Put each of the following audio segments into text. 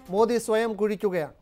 മോദി സ്വയം കുഴിക്കുകയാണ്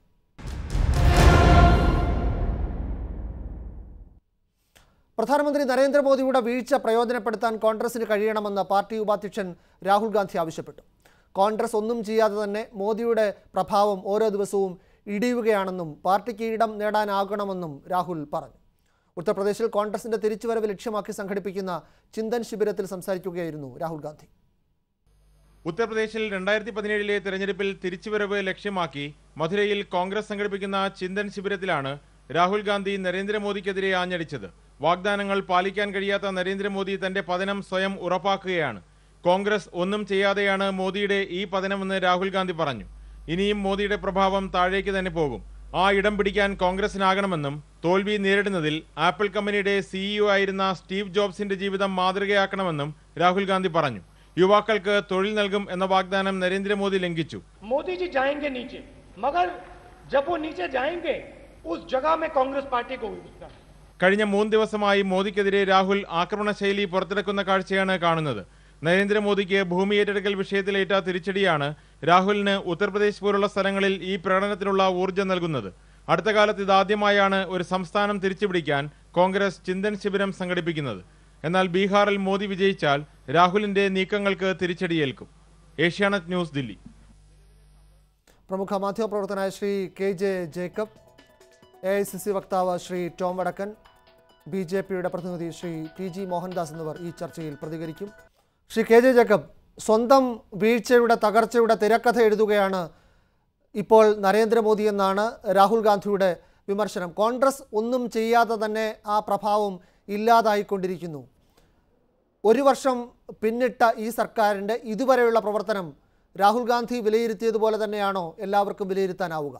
പ്രധാനമന്ത്രി നരേന്ദ്രമോദിയുടെ വീഴ്ച പ്രയോജനപ്പെടുത്താൻ കോൺഗ്രസിന് കഴിയണമെന്ന് പാർട്ടി ഉപാധ്യക്ഷൻ രാഹുൽ ഗാന്ധി ആവശ്യപ്പെട്ടു കോൺഗ്രസ് ഒന്നും ചെയ്യാതെ തന്നെ മോദിയുടെ പ്രഭാവം ഓരോ ദിവസവും ഇടിയുകയാണെന്നും പാർട്ടിക്ക് ഇടം നേടാനാകണമെന്നും രാഹുൽ പറഞ്ഞു ഉത്തർപ്രദേശിൽ കോൺഗ്രസിന്റെ തിരിച്ചുവരവ് ലക്ഷ്യമാക്കി സംഘടിപ്പിക്കുന്ന ചിന്തൻ ശിബിരത്തിൽ സംസാരിക്കുകയായിരുന്നു രാഹുൽ ഗാന്ധി ഉത്തർപ്രദേശിൽ രണ്ടായിരത്തി പതിനേഴിലെ തെരഞ്ഞെടുപ്പിൽ തിരിച്ചുവരവ് ലക്ഷ്യമാക്കി മധുരയിൽ കോൺഗ്രസ് സംഘടിപ്പിക്കുന്ന ചിന്തൻ ശിബിരത്തിലാണ് രാഹുൽ ഗാന്ധി നരേന്ദ്രമോദിക്കെതിരെ ആഞ്ഞടിച്ചത് വാഗ്ദാനങ്ങൾ പാലിക്കാൻ കഴിയാത്ത നരേന്ദ്രമോദി തന്റെ പതനം സ്വയം ഉറപ്പാക്കുകയാണ് കോൺഗ്രസ് ഒന്നും ചെയ്യാതെയാണ് മോദിയുടെ ഈ പതനമെന്ന് രാഹുൽ ഗാന്ധി പറഞ്ഞു ഇനിയും മോദിയുടെ പ്രഭാവം താഴേക്ക് തന്നെ പോകും ആ ഇടം പിടിക്കാൻ കോൺഗ്രസിനാകണമെന്നും തോൽവി നേരിടുന്നതിൽ ആപ്പിൾ കമ്പനിയുടെ സിഇഒ ആയിരുന്ന സ്റ്റീവ് ജോബ്സിന്റെ ജീവിതം മാതൃകയാക്കണമെന്നും രാഹുൽ ഗാന്ധി പറഞ്ഞു യുവാക്കൾക്ക് തൊഴിൽ നൽകും എന്ന വാഗ്ദാനം നരേന്ദ്രമോദി ലംഘിച്ചു मोदी जी जाएंगे नीचे मगर जब वो नीचे जाएंगे उस जगह में कांग्रेस पार्टी को घुसना है കഴിഞ്ഞ മൂന്ന് ദിവസമായി മോദിക്കെതിരെ രാഹുൽ ആക്രമണ ശൈലി പുറത്തെടുക്കുന്ന കാഴ്ചയാണ് കാണുന്നത് നരേന്ദ്രമോദിക്ക് ഭൂമി ഏറ്റെടുക്കൽ വിഷയത്തിലേറ്റ തിരിച്ചടിയാണ് രാഹുലിന് ഉത്തർപ്രദേശ് പോലുള്ള സ്ഥലങ്ങളിൽ ഈ പ്രകടനത്തിനുള്ള ഊർജ്ജം നൽകുന്നത് അടുത്ത കാലത്ത് ഇതാദ്യമായാണ് ഒരു സംസ്ഥാനം തിരിച്ചുപിടിക്കാൻ കോൺഗ്രസ് ചിന്തൻ ശിബിരം സംഘടിപ്പിക്കുന്നത് എന്നാൽ ബീഹാറിൽ മോദി വിജയിച്ചാൽ രാഹുലിന്റെ നീക്കങ്ങൾക്ക് തിരിച്ചടിയേൽക്കും ഏഷ്യാനെറ്റ് ന്യൂസ് ദില്ലി പ്രമുഖ മാധ്യമപ്രവർത്തനായ Shri K J Jacob A I C C വക്താവ് ശ്രീ ടോം വടക്കൻ ബി ജെ പിയുടെ പ്രതിനിധി ശ്രീ ടി ജി മോഹൻദാസ് എന്നിവർ ഈ ചർച്ചയിൽ പ്രതികരിക്കും ശ്രീ കെ ജെ ജേക്കബ് സ്വന്തം വീഴ്ചയുടെ തകർച്ചയുടെ തിരക്കഥ എഴുതുകയാണ് ഇപ്പോൾ നരേന്ദ്രമോദി എന്നാണ് രാഹുൽ ഗാന്ധിയുടെ വിമർശനം കോൺഗ്രസ് ഒന്നും ചെയ്യാതെ തന്നെ ആ പ്രഭാവം ഇല്ലാതായിക്കൊണ്ടിരിക്കുന്നു ഒരു വർഷം പിന്നിട്ട ഈ സർക്കാരിൻ്റെ ഇതുവരെയുള്ള പ്രവർത്തനം രാഹുൽ ഗാന്ധി വിലയിരുത്തിയതുപോലെ തന്നെയാണോ എല്ലാവർക്കും വിലയിരുത്താനാവുക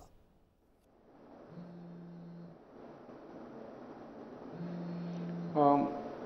ആം,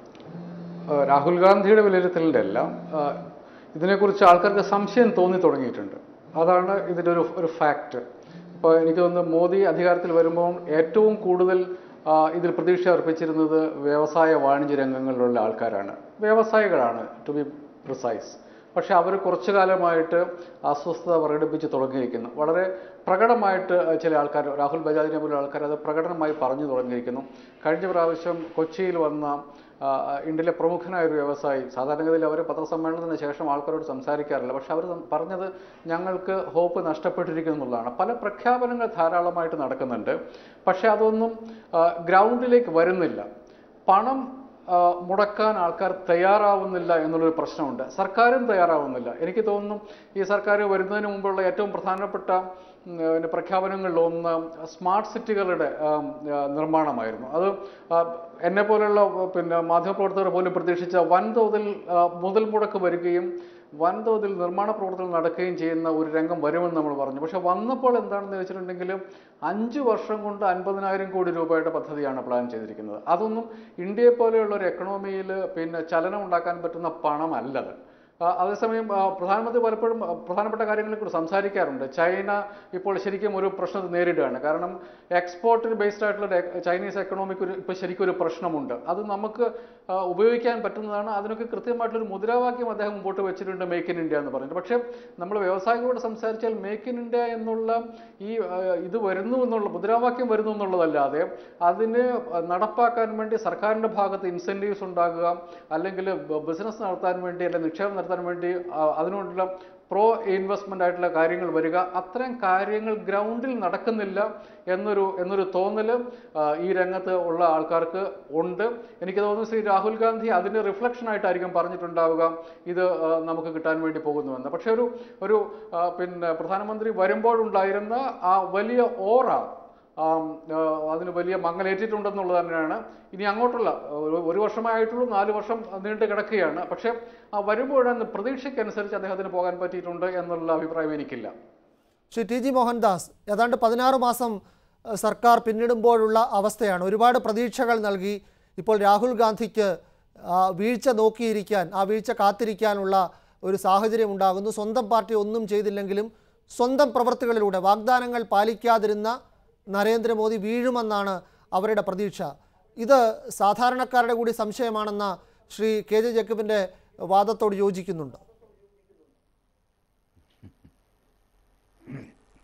ആ, രാഹുൽ ഗാന്ധിയുടെ വിലയിരുത്തലിൻ്റെ എല്ലാം ആ, ഇതിനെക്കുറിച്ച് ആൾക്കാർക്ക് സംശയം തോന്നി തുടങ്ങിയിട്ടുണ്ട് അതാണ് ഇതിൻ്റെ ഒരു ഒരു ഫാക്റ്റ് ഇപ്പോൾ എനിക്ക് തോന്നുന്നു മോദി അധികാരത്തിൽ വരുമ്പോൾ ഏറ്റവും കൂടുതൽ ആ, ഇതിൽ പ്രതീക്ഷ അർപ്പിച്ചിരുന്നത് വ്യവസായ വാണിജ്യ രംഗങ്ങളിലുള്ള ആൾക്കാരാണ് വ്യവസായികളാണ് ടു ബി പ്രിസൈസ് പക്ഷേ അവർ കുറച്ചു കാലമായിട്ട് അസ്വസ്ഥത പ്രകടിപ്പിച്ച് തുടങ്ങിയിരിക്കുന്നു വളരെ പ്രകടമായിട്ട് ചില ആൾക്കാർ രാഹുൽ ബജാജിനെ പോലുള്ള ആൾക്കാർ അത് പ്രകടനമായി പറഞ്ഞു തുടങ്ങിയിരിക്കുന്നു കഴിഞ്ഞ പ്രാവശ്യം കൊച്ചിയിൽ വന്ന ആ, ഇന്ത്യയിലെ പ്രമുഖനായ ഒരു വ്യവസായി സാധാരണഗതിയിൽ അവർ പത്രസമ്മേളനത്തിന് ശേഷം ആൾക്കാരോട് സംസാരിക്കാറില്ല പക്ഷെ അവർ പറഞ്ഞത് ഞങ്ങൾക്ക് ഹോപ്പ് നഷ്ടപ്പെട്ടിരിക്കുന്നു എന്നുള്ളതാണ് പല പ്രഖ്യാപനങ്ങൾ ധാരാളമായിട്ട് നടക്കുന്നുണ്ട് പക്ഷെ അതൊന്നും ആ, ഗ്രൗണ്ടിലേക്ക് വരുന്നില്ല പണം ആ, മുടക്കാൻ ആൾക്കാർ തയ്യാറാവുന്നില്ല എന്നുള്ളൊരു പ്രശ്നമുണ്ട് സർക്കാരും തയ്യാറാവുന്നില്ല എനിക്ക് തോന്നുന്നു ഈ സർക്കാർ വരുന്നതിന് മുമ്പുള്ള ഏറ്റവും പ്രധാനപ്പെട്ട ഉം, പിന്നെ പ്രഖ്യാപനങ്ങളിൽ ഒന്ന് സ്മാർട്ട് സിറ്റികളുടെ ആം, ആ, നിർമ്മാണമായിരുന്നു അത് ആ, എന്നെ പോലുള്ള പിന്നെ മാധ്യമപ്രവർത്തകർ പോലും പ്രതീക്ഷിച്ച വൻതോതിൽ ആ, മുതൽ മുടക്ക് വരികയും വൻതോതിൽ നിർമ്മാണ പ്രവർത്തനങ്ങൾ നടക്കുകയും ചെയ്യുന്ന ഒരു രംഗം വരുമെന്ന് നമ്മൾ പറഞ്ഞു പക്ഷെ വന്നപ്പോൾ എന്താണെന്ന് വെച്ചിട്ടുണ്ടെങ്കിൽ അഞ്ച് വർഷം കൊണ്ട് അൻപതിനായിരം കോടി രൂപയുടെ പദ്ധതിയാണ് പ്ലാൻ ചെയ്തിരിക്കുന്നത് അതൊന്നും ഇന്ത്യയെ പോലെയുള്ള ഒരു എക്കണോമിയിൽ പിന്നെ ചലനം ഉണ്ടാക്കാൻ പറ്റുന്ന പണമല്ലത് ആ, അതേസമയം ആ, പ്രധാനമന്ത്രി പലപ്പോഴും ആ, പ്രധാനപ്പെട്ട കാര്യങ്ങളെക്കുറിച്ച് സംസാരിക്കാറുണ്ട് ചൈന ഇപ്പോൾ ശരിക്കും ഒരു പ്രശ്നത്തെ നേരിടുകയാണ് കാരണം എക്സ്പോർട്ടിന് ബേസ്ഡ് ആയിട്ടുള്ള ഒരു എ- ചൈനീസ് എക്കണോമിക്ക് ഒരു ഇപ്പോൾ ശരിക്കും ഒരു പ്രശ്നമുണ്ട് അത് നമുക്ക് ആ, ഉപയോഗിക്കാൻ പറ്റുന്നതാണ് അതിനൊക്കെ കൃത്യമായിട്ടുള്ളൊരു മുദ്രാവാക്യം അദ്ദേഹം മുമ്പോട്ട് വെച്ചിട്ടുണ്ട് മേക്ക് ഇൻ ഇന്ത്യ എന്ന് പറഞ്ഞിട്ട് പക്ഷേ നമ്മൾ വ്യവസായികളോട് സംസാരിച്ചാൽ മേക്ക് ഇൻ ഇന്ത്യ എന്നുള്ള ഈ ആ, ഇത് വരുന്നു എന്നുള്ള മുദ്രാവാക്യം വരുന്നു എന്നുള്ളതല്ലാതെ അതിന് നടപ്പാക്കാൻ വേണ്ടി സർക്കാരിൻ്റെ ഭാഗത്ത് ഇൻസെൻറ്റീവ്സ് ഉണ്ടാകുക അല്ലെങ്കിൽ ബിസിനസ് നടത്താൻ വേണ്ടി അല്ലെങ്കിൽ നിക്ഷേപം നടത്താൻ വേണ്ടി ആ, അതിനോടുള്ള പ്രോ ഇൻവെസ്റ്റ്മെൻ്റ് ആയിട്ടുള്ള കാര്യങ്ങൾ വരിക അത്തരം കാര്യങ്ങൾ ഗ്രൗണ്ടിൽ നടക്കുന്നില്ല എന്നൊരു എന്നൊരു തോന്നൽ ഈ രംഗത്ത് ഉള്ള ആൾക്കാർക്ക് ഉണ്ട് എനിക്ക് തോന്നുന്നു ശ്രീ രാഹുൽ ഗാന്ധി അതിൻ്റെ റിഫ്ലക്ഷൻ ആയിട്ടായിരിക്കും പറഞ്ഞിട്ടുണ്ടാവുക ഇത് ആ, നമുക്ക് കിട്ടാൻ വേണ്ടി പോകുന്നുവെന്ന് പക്ഷേ ഒരു ഒരു ആ, പിന്നെ പ്രധാനമന്ത്രി വരുമ്പോഴുണ്ടായിരുന്ന ആ വലിയ ഓറ ആം, ആ, അതിന് വലിയ മങ്ങലേറ്റിട്ടുണ്ടെന്നുള്ളത് തന്നെയാണ് ഇനി അങ്ങോട്ടുള്ള ഒരു- ഒരു വർഷമായിട്ടുള്ളൂ നാല് വർഷം നീണ്ടു കിടക്കുകയാണ് പക്ഷേ ആ വരുമ്പോഴാണ് പ്രതീക്ഷയ്ക്കനുസരിച്ച് അദ്ദേഹത്തിന് പോകാൻ പറ്റിയിട്ടുണ്ട് എന്നുള്ള അഭിപ്രായം എനിക്കില്ല ശ്രീ ടി ജി മോഹൻദാസ് ഏതാണ്ട് പതിനാറ് മാസം ഏഹ്, സർക്കാർ പിന്നിടുമ്പോഴുള്ള അവസ്ഥയാണ് ഒരുപാട് പ്രതീക്ഷകൾ നൽകി ഇപ്പോൾ രാഹുൽ ഗാന്ധിക്ക് ആ, വീഴ്ച നോക്കിയിരിക്കാൻ ആ വീഴ്ച കാത്തിരിക്കാനുള്ള ഒരു സാഹചര്യം ഉണ്ടാകുന്നു സ്വന്തം പാർട്ടി ഒന്നും ചെയ്തില്ലെങ്കിലും സ്വന്തം പ്രവൃത്തികളിലൂടെ വാഗ്ദാനങ്ങൾ പാലിക്കാതിരുന്ന നരേന്ദ്രമോദി വീഴുമെന്നാണ് അവരുടെ പ്രതീക്ഷ ഇത് സാധാരണക്കാരുടെ കൂടി സംശയമാണെന്ന ശ്രീ കെ ജെ ജേക്കബിൻ്റെ വാദത്തോട് യോജിക്കുന്നുണ്ട്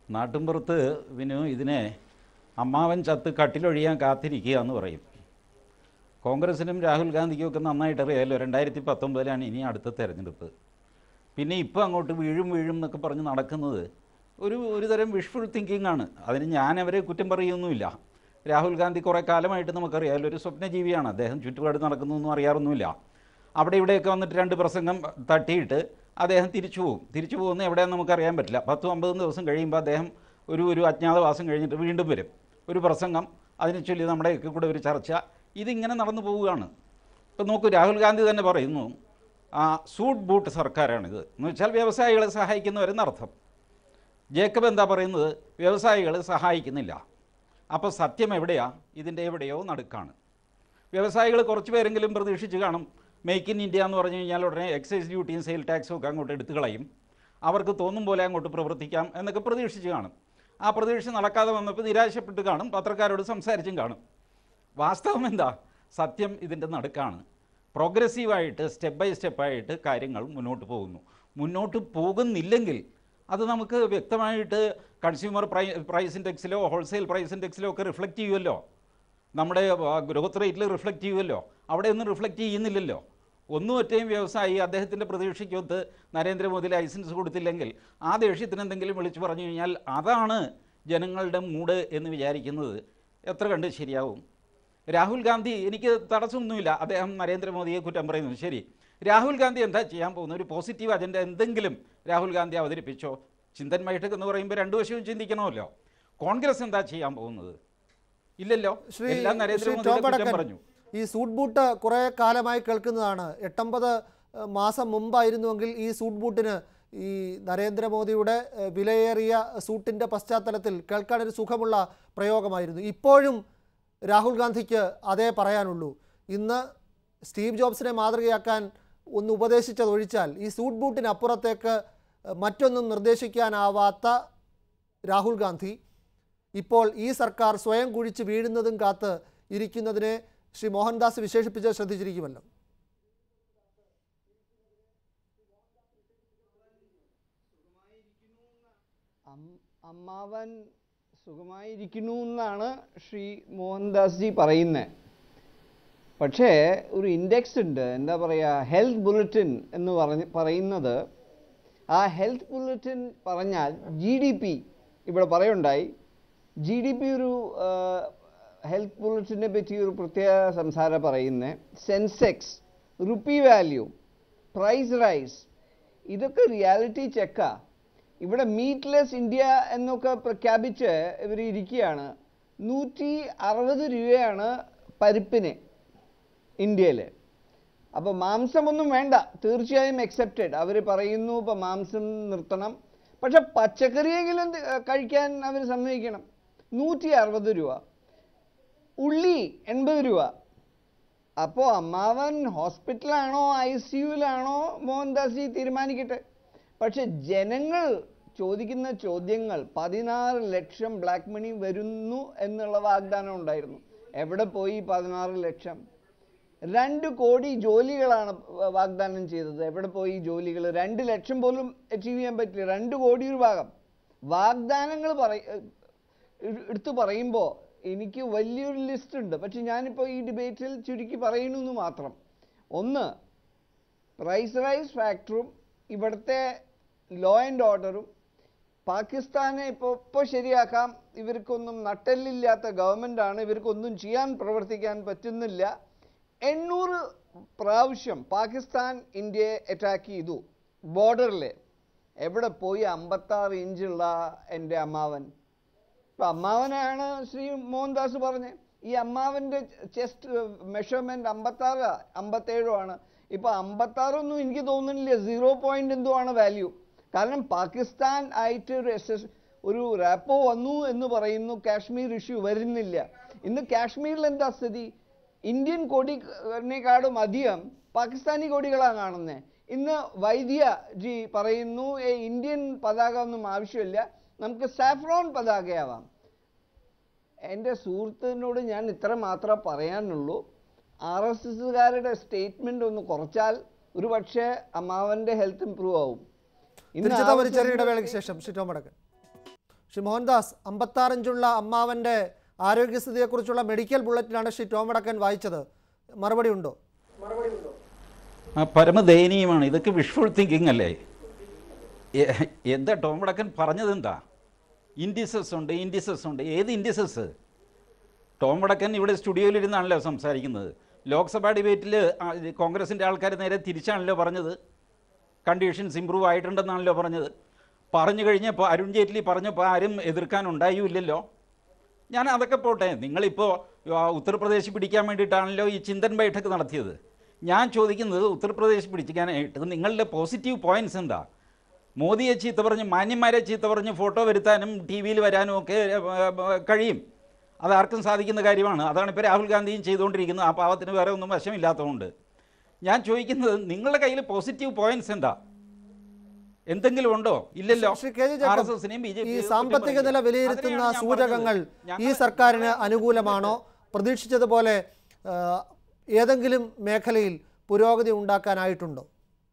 നാട്ടിൻപുറത്ത് വിനു ഇതിനെ അമ്മാവൻ ചത്ത് കട്ടിലൊഴിയാൻ കാത്തിരിക്കുക എന്ന് പറയും കോൺഗ്രസിനും രാഹുൽ ഗാന്ധിക്കും ഒക്കെ നന്നായിട്ട് അറിയാമല്ലോ രണ്ടായിരത്തി പത്തൊമ്പതിലാണ് ഇനി അടുത്ത തെരഞ്ഞെടുപ്പ് പിന്നെ ഇപ്പോൾ അങ്ങോട്ട് വീഴും വീഴും എന്നൊക്കെ പറഞ്ഞ് നടക്കുന്നത് ഒരു ഒരു തരം വിഷ്ഫുൾ തിങ്കിങ് ആണ് അതിന് ഞാൻ അവരെ കുറ്റം പറയുമൊന്നുമില്ല രാഹുൽ ഗാന്ധി കുറേ കാലമായിട്ട് നമുക്കറിയാമല്ലോ ഒരു സ്വപ്നജീവിയാണ് അദ്ദേഹം ചുറ്റുപാട് നടക്കുന്നൊന്നും അറിയാറൊന്നുമില്ല അവിടെ ഇവിടെയൊക്കെ വന്നിട്ട് രണ്ട് പ്രസംഗം തട്ടിയിട്ട് അദ്ദേഹം തിരിച്ചു പോകും തിരിച്ചു പോകുന്ന എവിടെയാണെന്ന് നമുക്കറിയാൻ പറ്റില്ല പത്തും അമ്പതും ദിവസം കഴിയുമ്പോൾ അദ്ദേഹം ഒരു ഒരു അജ്ഞാതവാസം കഴിഞ്ഞിട്ട് വീണ്ടും വരും ഒരു പ്രസംഗം അതിനെ ചൊല്ലി നമ്മുടെയൊക്കെ കൂടെ ഒരു ചർച്ച ഇതിങ്ങനെ നടന്നു പോവുകയാണ് ഇപ്പം നോക്കൂ രാഹുൽ ഗാന്ധി തന്നെ പറയുന്നു ആ സൂട്ട് ബൂട്ട് സർക്കാരാണിത് എന്ന് വെച്ചാൽ വ്യവസായികളെ സഹായിക്കുന്നവരെന്നർത്ഥം ജേക്കബ് എന്താ പറയുന്നത് വ്യവസായികൾ സഹായിക്കുന്നില്ല അപ്പോൾ സത്യം എവിടെയാ ഇതിൻ്റെ എവിടെയോ നടുക്കാണ് വ്യവസായികൾ കുറച്ച് പേരെങ്കിലും പ്രതീക്ഷിച്ച് കാണും മേക്ക് ഇൻ ഇന്ത്യ എന്ന് പറഞ്ഞു കഴിഞ്ഞാൽ ഉടനെ എക്സൈസ് ഡ്യൂട്ടിയും സെയിൽ ടാക്സും ഒക്കെ അങ്ങോട്ട് എടുത്തു കളയും അവർക്ക് തോന്നും പോലെ അങ്ങോട്ട് പ്രവർത്തിക്കാം എന്നൊക്കെ പ്രതീക്ഷിച്ച് കാണും ആ പ്രതീക്ഷ നടക്കാതെ വന്നപ്പോൾ നിരാശപ്പെട്ട് കാണും പത്രക്കാരോട് സംസാരിച്ചും കാണും വാസ്തവം എന്താ സത്യം ഇതിൻ്റെ നടുക്കാണ് പ്രോഗ്രസീവായിട്ട് സ്റ്റെപ്പ് ബൈ സ്റ്റെപ്പായിട്ട് കാര്യങ്ങൾ മുന്നോട്ട് പോകുന്നു മുന്നോട്ട് പോകുന്നില്ലെങ്കിൽ അത് നമുക്ക് വ്യക്തമായിട്ട് കൺസ്യൂമർ പ്രൈ പ്രൈസ് ഇൻഡെക്സിലോ ഹോൾസെയിൽ പ്രൈസ് ഇൻഡെക്സിലോ ഒക്കെ റിഫ്ലക്റ്റ് ചെയ്യുമല്ലോ നമ്മുടെ ഗ്രോത്ത് റേറ്റിൽ റിഫ്ലക്റ്റ് ചെയ്യുമല്ലോ അവിടെ ഒന്നും റിഫ്ലക്റ്റ് ചെയ്യുന്നില്ലല്ലോ ഒന്നും ഒറ്റയും വ്യവസായി അദ്ദേഹത്തിൻ്റെ പ്രതീക്ഷയ്ക്കൊത്ത് നരേന്ദ്രമോദി ലൈസൻസ് കൊടുത്തില്ലെങ്കിൽ ആ ദേഷ്യത്തിന് എന്തെങ്കിലും വിളിച്ചു പറഞ്ഞു കഴിഞ്ഞാൽ അതാണ് ജനങ്ങളുടെ മൂഡ് എന്ന് വിചാരിക്കുന്നത് എത്ര കണ്ട് ശരിയാവും രാഹുൽ ഗാന്ധി എനിക്ക് തടസ്സമൊന്നുമില്ല അദ്ദേഹം നരേന്ദ്രമോദിയെ കുറ്റം പറയുന്നു ശരി രാഹുൽ ഗാന്ധി എന്താ ചെയ്യാൻ പോകുന്നത് ഒരു പോസിറ്റീവ് അജണ്ട എന്തെങ്കിലും രാഹുൽ ഗാന്ധി അവതരിപ്പിച്ചോ ചിന്തൻ മൈഠക് എന്ന് പറയുമ്പോൾ രണ്ടു വശവും ചിന്തിക്കണമല്ലോ കോൺഗ്രസ് എന്താ ചെയ്യാൻ പോകുന്നത് ഇല്ലല്ലോ ശ്രീ എല്ലാം ശ്രീ നരേന്ദ്രമോദിയുടെ ടോം കുറ്റം വടക്കൻ, പറഞ്ഞു ഈ സൂട്ട് ബൂട്ട് കുറേ കാലമായി കേൾക്കുന്നതാണ് എട്ടൊമ്പത് ഏഹ്, മാസം മുമ്പായിരുന്നുവെങ്കിൽ ഈ സൂട്ട് ബൂട്ടിന് ഈ നരേന്ദ്രമോദിയുടെ ഏഹ്, വിലയേറിയ സൂട്ടിൻ്റെ പശ്ചാത്തലത്തിൽ കേൾക്കാനൊരു സുഖമുള്ള പ്രയോഗമായിരുന്നു ഇപ്പോഴും രാഹുൽ ഗാന്ധിക്ക് അതേ പറയാനുള്ളൂ ഇന്ന് സ്റ്റീവ് ജോബ്സിനെ മാതൃകയാക്കാൻ ഒന്ന് ഉപദേശിച്ചതൊഴിച്ചാൽ ഈ സൂട്ട് ബൂട്ടിന് അപ്പുറത്തേക്ക് ഏഹ്, മറ്റൊന്നും നിർദ്ദേശിക്കാനാവാത്ത രാഹുൽ ഗാന്ധി ഇപ്പോൾ ഈ സർക്കാർ സ്വയം കുഴിച്ച് വീഴുന്നതും കാത്ത് ഇരിക്കുന്നതിനെ ശ്രീ മോഹൻദാസ് വിശേഷിപ്പിച്ച് ശ്രദ്ധിച്ചിരിക്കുമല്ലോ അം- അമ്മാവൻ സുഖമായിരിക്കുന്നു എന്നാണ് ശ്രീ മോഹൻദാസ് ജി പറയുന്നത് പക്ഷേ ഒരു ഇൻഡെക്സ് ഉണ്ട് എന്താ പറയുക ഹെൽത്ത് ബുള്ളറ്റിൻ എന്ന് പറഞ്ഞ് പറയുന്നത് ആ ഹെൽത്ത് ബുള്ളറ്റിൻ പറഞ്ഞാൽ ജി ഡി പി ഇവിടെ പറയുണ്ടായി ജി ഡി പി ഒരു ഹെൽത്ത് ബുള്ളറ്റിനെ പറ്റി ഒരു പ്രത്യേക സംസാരം പറയുന്നത് Sensex rupee value price rise ഇതൊക്കെ റിയാലിറ്റി ചെക്കാ ഇവിടെ മീറ്റ്ലെസ് ഇന്ത്യ എന്നൊക്കെ പ്രഖ്യാപിച്ച് ഇവർ ഇരിക്കുകയാണ് നൂറ്റി അറുപത് രൂപയാണ് പരിപ്പിന് ഇന്ത്യയിൽ അപ്പോൾ മാംസമൊന്നും വേണ്ട തീർച്ചയായും എക്സെപ്റ്റഡ് അവർ പറയുന്നു ഇപ്പോൾ മാംസം നിർത്തണം പക്ഷെ പച്ചക്കറിയെങ്കിലും തി- കഴിക്കാൻ അവർ സമ്മതിക്കണം നൂറ്റി അറുപത് രൂപ ഉള്ളി എൺപത് രൂപ അപ്പോൾ അമ്മാവൻ ഹോസ്പിറ്റലാണോ ഐ സി യുവിലാണോ മോഹൻദാസി തീരുമാനിക്കട്ടെ പക്ഷെ ജനങ്ങൾ ചോദിക്കുന്ന ചോദ്യങ്ങൾ പതിനാറ് ലക്ഷം ബ്ലാക്ക് മണി വരുന്നു എന്നുള്ള വാഗ്ദാനം ഉണ്ടായിരുന്നു എവിടെ പോയി പതിനാറ് ലക്ഷം രണ്ട് കോടി ജോലികളാണ് വാഗ്ദാനം ചെയ്തത് എവിടെ പോയി ജോലികൾ രണ്ട് ലക്ഷം പോലും അച്ചീവ് ചെയ്യാൻ പറ്റില്ല രണ്ട് കോടി ഒരു ഭാഗം വാഗ്ദാനങ്ങൾ പറയ എ- എടുത്തു പറയുമ്പോൾ എനിക്ക് വലിയൊരു ലിസ്റ്റ് ഉണ്ട് പക്ഷെ ഞാനിപ്പോൾ ഈ ഡിബേറ്റിൽ ചുരുക്കി പറയുന്നു എന്ന് മാത്രം ഒന്ന് പ്രൈസ് റൈസ് ഫാക്ടറും ഇവിടുത്തെ ലോ ആൻഡ് ഓർഡറും പാകിസ്ഥാനെ ഇപ്പോൾ ഇപ്പോൾ ശരിയാക്കാം ഇവർക്കൊന്നും നട്ടെല്ലില്ലാത്ത ഗവൺമെൻറ്റാണ് ഇവർക്കൊന്നും ചെയ്യാൻ പ്രവർത്തിക്കാൻ പറ്റുന്നില്ല എണ്ണൂറ് പ്രാവശ്യം പാകിസ്ഥാൻ ഇന്ത്യയെ അറ്റാക്ക് ചെയ്തു ബോർഡറിൽ എവിടെ പോയി അമ്പത്താറ് ഇഞ്ചുള്ള എൻ്റെ അമ്മാവൻ ഇപ്പം അമ്മാവനാണ് ശ്രീ മോഹൻദാസ് പറഞ്ഞത് ഈ അമ്മാവൻ്റെ ചെസ്റ്റ് മെഷർമെൻറ്റ് അമ്പത്താറ് അമ്പത്തേഴോ ആണ് ഇപ്പോൾ അമ്പത്താറൊന്നും എനിക്ക് തോന്നുന്നില്ല സീറോ പോയിൻ്റ് എന്തോ ആണ് വാല്യൂ കാരണം പാകിസ്ഥാൻ ആയിട്ട് ഒരു എസ് എസ് ഒരു റാപ്പോ വന്നു എന്ന് പറയുന്നു കാശ്മീർ ഇഷ്യൂ വരുന്നില്ല ഇന്ന് കാശ്മീരിൽ എന്താ സ്ഥിതി ഇന്ത്യൻ കൊടിനേക്കാളും അധികം പാകിസ്ഥാനി കൊടികളാണ് കാണുന്നത് ഇന്ന് വൈദ്യ ജി പറയുന്നു "ഏയ് ഇന്ത്യൻ പതാക ഒന്നും ആവശ്യമില്ല നമുക്ക് സാഫ്രോൺ പതാകയാവാം എൻ്റെ സുഹൃത്തിനോട് ഞാൻ ഇത്ര മാത്രമേ പറയാനുള്ളൂ ആർ എസ് എസ്സുകാരുടെ സ്റ്റേറ്റ്മെൻ്റ് ഒന്ന് കുറച്ചാൽ ഒരു പക്ഷേ അമ്മാവൻ്റെ ഹെൽത്ത് ഇമ്പ്രൂവ് ആവും ഇന്ന് തിരിച്ചെത്താൻ ഒരു ചെറിയ ആവശ്യം- ഇടവേളയ്ക്ക് ശേഷം ശ്രീ ടോം വടക്കൻ ശ്രീ മോഹൻദാസ് അമ്പത്താറിഞ്ചുള്ള അമ്മാവൻ്റെ ആരോഗ്യസ്ഥിതിയെക്കുറിച്ചുള്ള മെഡിക്കൽ ബുള്ളറ്റിനാണ് ശ്രീ ടോം വടക്കൻ വായിച്ചത് മറുപടി ഉണ്ടോ ആ പരമദയനീയമാണ് ഇതൊക്കെ വിഷ്വൽ തിങ്കിങ് അല്ലേ എ- എന്താ ടോം വടക്കൻ പറഞ്ഞത് എന്താ ഇൻഡിസസ് ഉണ്ട് ഇൻഡിസസ് ഉണ്ട് ഏത് ഇൻഡിസസ് ടോം വടക്കൻ ഇവിടെ സ്റ്റുഡിയോയിലിരുന്നാണല്ലോ സംസാരിക്കുന്നത് ലോക്സഭാ ഡിബേറ്റിൽ കോൺഗ്രസിൻ്റെ ആൾക്കാർ നേരെ തിരിച്ചാണല്ലോ പറഞ്ഞത് കണ്ടീഷൻസ് ഇമ്പ്രൂവ് ആയിട്ടുണ്ടെന്നാണല്ലോ പറഞ്ഞത് പറഞ്ഞു കഴിഞ്ഞപ്പോൾ അരുൺ ജെയ്റ്റ്ലി പറഞ്ഞപ്പോൾ ആരും എതിർക്കാനുണ്ടായില്ലല്ലോ ഞാൻ അതൊക്കെ പോട്ടെ നിങ്ങളിപ്പോൾ ആ, ഉത്തർപ്രദേശ് പിടിക്കാൻ വേണ്ടിയിട്ടാണല്ലോ ഈ ചിന്തൻ ബൈഠക്ക് നടത്തിയത് ഞാൻ ചോദിക്കുന്നത് ഉത്തർപ്രദേശ് പിടിക്കാനായിട്ട് നിങ്ങളുടെ പോസിറ്റീവ് പോയിന്റ്സ് എന്താ മോദിയെ ചീത്ത പറഞ്ഞ് മാന്യന്മാരെ ചീത്ത പറഞ്ഞ് ഫോട്ടോ വരുത്താനും ടി വിയിൽ വരാനും ഒക്കെ ഏ, ഏ, കഴിയും അതാർക്കും സാധിക്കുന്ന കാര്യമാണ് അതാണ് ഇപ്പോൾ രാഹുൽ ഗാന്ധിയും ചെയ്തുകൊണ്ടിരിക്കുന്നത് ആ പാവത്തിന് വേറെ ഒന്നും വശമില്ലാത്തതുകൊണ്ട് ഞാൻ ചോദിക്കുന്നത് നിങ്ങളുടെ കയ്യിൽ പോസിറ്റീവ് പോയിന്റ്സ് എന്താ എന്തെങ്കിലും ഉണ്ടോ ഇല്ലല്ലോ ശ്രീ കെ ജെ ജേക്കബ്, RSS-നെയും BJP ഈ യെയും സാമ്പത്തിക കുറ്റം നില പറയുന്നു. വിലയിരുത്തുന്ന അതിനെയാണ് ഞാൻ സൂചകങ്ങൾ പറഞ്ഞത്. ഈ ഞങ്ങൾ- സർക്കാരിന് അനുകൂലമാണോ പ്രതീക്ഷിച്ചതുപോലെ ആ, ഏതെങ്കിലും മേഖലയിൽ പുരോഗതി ഉണ്ടാക്കാനായിട്ടുണ്ടോ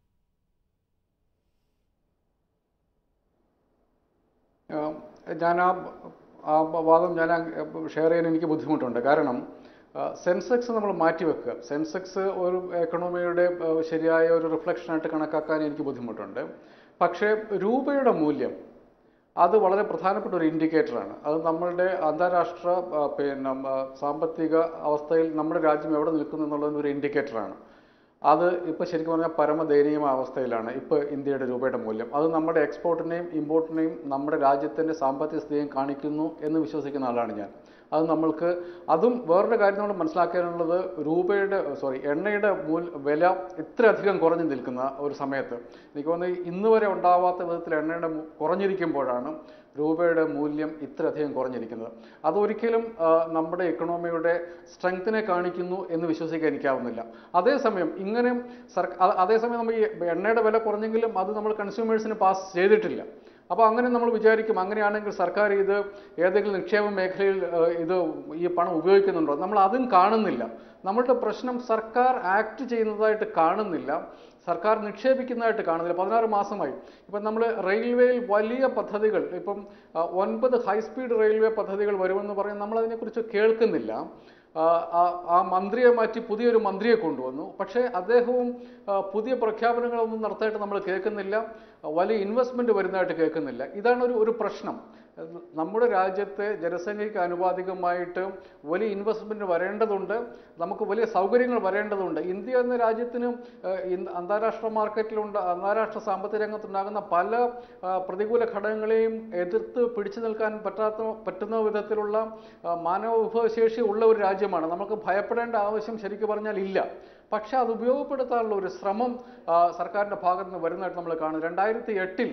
ആം, ഞാൻ ആ ആ വാദം ഞാൻ ഷെയർ ചെയ്യാൻ എനിക്ക് ബുദ്ധിമുട്ടുണ്ട് കാരണം ആ, സെൻസെക്സ് നമ്മൾ മാറ്റിവെക്കുക സെൻസെക്സ് ഒരു എക്കണോമിയുടെ ആ, ശരിയായ ഒരു റിഫ്ലക്ഷനായിട്ട് കണക്കാക്കാൻ എനിക്ക് ബുദ്ധിമുട്ടുണ്ട് പക്ഷേ രൂപയുടെ മൂല്യം അത് വളരെ പ്രധാനപ്പെട്ട ഒരു ഇൻഡിക്കേറ്ററാണ് അത് നമ്മളുടെ അന്താരാഷ്ട്ര ആ, പിന്നെ ആ, സാമ്പത്തിക അവസ്ഥയിൽ നമ്മുടെ രാജ്യം എവിടെ നിൽക്കുന്നു എന്നുള്ളതിന് ഒരു ഇൻഡിക്കേറ്ററാണ് അത് ഇപ്പോൾ ശരിക്കും പറഞ്ഞാൽ പരമദയനീയമായ അവസ്ഥയിലാണ് ഇപ്പോൾ ഇന്ത്യയുടെ രൂപയുടെ മൂല്യം അത് നമ്മുടെ എക്സ്പോർട്ടിനെയും ഇമ്പോർട്ടിനെയും നമ്മുടെ രാജ്യത്തിൻ്റെ സാമ്പത്തിക സ്ഥിതിയും കാണിക്കുന്നു എന്ന് വിശ്വസിക്കുന്ന ആളാണ് ഞാൻ അത് നമ്മൾക്ക് അതും വേറൊരു കാര്യം നമ്മൾ മനസ്സിലാക്കാനുള്ളത് രൂപയുടെ സോറി എണ്ണയുടെ മൂൽ വില ഇത്രയധികം കുറഞ്ഞു നിൽക്കുന്ന ഒരു സമയത്ത് എനിക്ക് തോന്നുന്നു ഇന്ന് വരെ ഉണ്ടാവാത്ത വിധത്തിൽ എണ്ണയുടെ മു- കുറഞ്ഞിരിക്കുമ്പോഴാണ് രൂപയുടെ മൂല്യം ഇത്രയധികം കുറഞ്ഞിരിക്കുന്നത് അതൊരിക്കലും ആ, നമ്മുടെ എക്കണോമിയുടെ സ്ട്രെങ്ത്തിനെ കാണിക്കുന്നു എന്ന് വിശ്വസിക്കാൻ എനിക്കാവുന്നില്ല അതേസമയം ഇങ്ങനെ സർക്കാർ അതേസമയം നമ്മൾ ഈ എണ്ണയുടെ വില കുറഞ്ഞെങ്കിലും അത് നമ്മൾ കൺസ്യൂമേഴ്സിന് പാസ് ചെയ്തിട്ടില്ല അപ്പോൾ അങ്ങനെ നമ്മൾ വിചാരിക്കും അങ്ങനെയാണെങ്കിൽ സർക്കാർ ഇത് ഏതെങ്കിലും നിക്ഷേപ മേഖലയിൽ ആ, ഇത് ഈ പണം ഉപയോഗിക്കുന്നുണ്ടോ നമ്മൾ അതും കാണുന്നില്ല നമ്മളുടെ പ്രശ്നം സർക്കാർ ആക്ട് ചെയ്യുന്നതായിട്ട് കാണുന്നില്ല സർക്കാർ നിക്ഷേപിക്കുന്നതായിട്ട് കാണുന്നില്ല പതിനാറ് മാസമായി ഇപ്പം നമ്മൾ റെയിൽവേയിൽ വലിയ പദ്ധതികൾ ഇപ്പം ആ, ഒൻപത് ഹൈസ്പീഡ് റെയിൽവേ പദ്ധതികൾ വരുമെന്ന് പറഞ്ഞ് നമ്മൾ അതിനെക്കുറിച്ച് കേൾക്കുന്നില്ല ആ, ആ- ആ മന്ത്രിയെ മാറ്റി പുതിയൊരു മന്ത്രിയെ കൊണ്ടുവന്നു പക്ഷേ അദ്ദേഹവും ആ, പുതിയ പ്രഖ്യാപനങ്ങളൊന്നും നടത്താനായിട്ട് നമ്മൾ കേൾക്കുന്നില്ല വലിയ ഇൻവെസ്റ്റ്മെൻറ്റ് വരുന്നതായിട്ട് കേൾക്കുന്നില്ല ഇതാണ് ഒരു ഒരു പ്രശ്നം അത് നമ്മുടെ രാജ്യത്തെ ജനസംഖ്യയ്ക്ക് ആനുപാതികമായിട്ട് വലിയ ഇൻവെസ്റ്റ്മെൻറ്റ് വരേണ്ടതുണ്ട് നമുക്ക് വലിയ സൗകര്യങ്ങൾ വരേണ്ടതുണ്ട് ഇന്ത്യ എന്ന രാജ്യത്തിന് ഏഹ്, ഇന്ന് അന്താരാഷ്ട്ര മാർക്കറ്റിലുണ്ട് അന്താരാഷ്ട്ര സാമ്പത്തിക രംഗത്തുണ്ടാകുന്ന പല ആ, പ്രതികൂല ഘടകങ്ങളെയും എതിർത്ത് പിടിച്ചു നിൽക്കാൻ പറ്റാത്ത പറ്റുന്ന വിധത്തിലുള്ള ആ, മാനവ വിഭവശേഷി ഉള്ള ഒരു രാജ്യമാണ് നമുക്ക് ഭയപ്പെടേണ്ട ആവശ്യം ശരിക്കും പറഞ്ഞാൽ ഇല്ല പക്ഷെ അത് ഉപയോഗപ്പെടുത്താനുള്ള ഒരു ശ്രമം ആ, സർക്കാരിൻ്റെ ഭാഗത്ത് നിന്ന് വരുന്നതായിട്ട് നമ്മൾ കാണും രണ്ടായിരത്തി എട്ടിൽ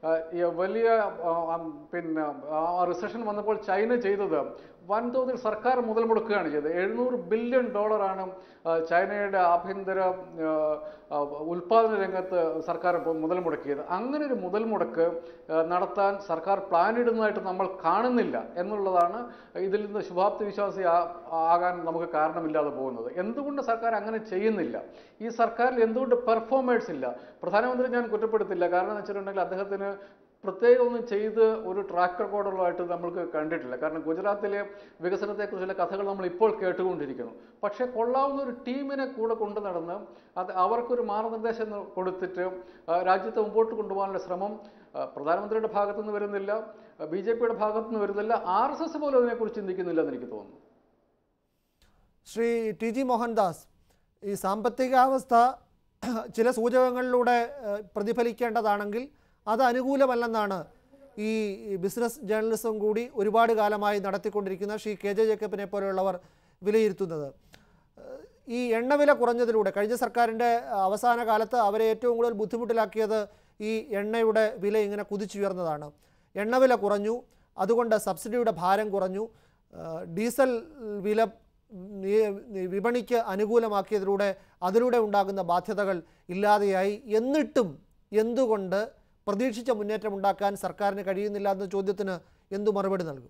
വലിയ ആ, ആ, പിന്നെ ആ റിസഷൻ വന്നപ്പോൾ ചൈന ചെയ്തത് വൻതോതിൽ സർക്കാർ മുതൽ മുടക്കുകയാണ് ചെയ്തത് എഴുന്നൂറ് ബില്യൺ ഡോളറാണ് ആ, ചൈനയുടെ ആഭ്യന്തര ആ, ആ, ഉൽപ്പാദന രംഗത്ത് സർക്കാർ ഇപ്പോൾ മുതൽ മുടക്കിയത് അങ്ങനെ ഒരു മുതൽ മുടക്ക് ആ, നടത്താൻ സർക്കാർ പ്ലാൻ ഇടുന്നതായിട്ട് നമ്മൾ കാണുന്നില്ല എന്നുള്ളതാണ് ഇതിൽ നിന്ന് ശുഭാപ്തി വിശ്വാസി ആ- ആകാൻ നമുക്ക് കാരണമില്ലാതെ പോകുന്നത് എന്തുകൊണ്ട് സർക്കാർ അങ്ങനെ ചെയ്യുന്നില്ല ഈ സർക്കാരിൽ എന്തുകൊണ്ട് പെർഫോമേഴ്സ് ഇല്ല പ്രധാനമന്ത്രി ഞാൻ കുറ്റപ്പെടുത്തില്ല കാരണം എന്ന് വെച്ചിട്ടുണ്ടെങ്കിൽ അദ്ദേഹത്തിന് പ്രത്യേകം ഒന്നും ചെയ്ത് ഒരു ട്രാക്ക് റെക്കോർഡുള്ളതായിട്ട് നമ്മൾക്ക് കണ്ടിട്ടില്ല കാരണം ഗുജറാത്തിലെ വികസനത്തെക്കുറിച്ചുള്ള കഥകൾ നമ്മൾ ഇപ്പോൾ കേട്ടുകൊണ്ടിരിക്കുന്നു പക്ഷേ കൊള്ളാവുന്ന ഒരു ടീമിനെ കൂടെ കൊണ്ടു നടന്ന് അത് അവർക്കൊരു മാർഗനിർദ്ദേശം ന- കൊടുത്തിട്ട് ആ, രാജ്യത്തെ മുമ്പോട്ട് കൊണ്ടുപോകാനുള്ള ശ്രമം ആ, പ്രധാനമന്ത്രിയുടെ ഭാഗത്തു നിന്ന് വരുന്നില്ല ബി ജെ പിയുടെ ഭാഗത്തു നിന്ന് വരുന്നില്ല ആർ എസ് എസ് പോലും അതിനെക്കുറിച്ച് ചിന്തിക്കുന്നില്ല എന്ന് എനിക്ക് തോന്നുന്നു ശ്രീ ടി ജി മോഹൻദാസ് ഈ സാമ്പത്തികാവസ്ഥ ചില സൂചകങ്ങളിലൂടെ ഏഹ്, പ്രതിഫലിക്കേണ്ടതാണെങ്കിൽ അത് അനുകൂലമല്ലെന്നാണ് ഈ ബിസിനസ് ജേർണലിസം കൂടി ഒരുപാട് കാലമായി നടത്തിക്കൊണ്ടിരിക്കുന്ന ശ്രീ കെ ജെ ജേക്കബിനെ പോലെയുള്ളവർ വിലയിരുത്തുന്നത് ഏഹ്, ഈ എണ്ണവില കുറഞ്ഞതിലൂടെ കഴിഞ്ഞ സർക്കാരിൻ്റെ അവസാന കാലത്ത് അവരെ ഏറ്റവും കൂടുതൽ ബുദ്ധിമുട്ടിലാക്കിയത് ഈ എണ്ണയുടെ വില ഇങ്ങനെ കുതിച്ചുയർന്നതാണ് എണ്ണവില കുറഞ്ഞു അതുകൊണ്ട് സബ്സിഡിയുടെ ഭാരം കുറഞ്ഞു ഏഹ്, ഡീസൽ വില നീ- വിപണിക്ക് അനുകൂലമാക്കിയതിലൂടെ അതിലൂടെ ഉണ്ടാകുന്ന ബാധ്യതകൾ ഇല്ലാതെയായി എന്നിട്ടും എന്തുകൊണ്ട് പ്രതീക്ഷിച്ച മുന്നേറ്റം ഉണ്ടാക്കാൻ സർക്കാരിന് കഴിയുന്നില്ല എന്ന ചോദ്യത്തിന് എന്തു മറുപടി നൽകും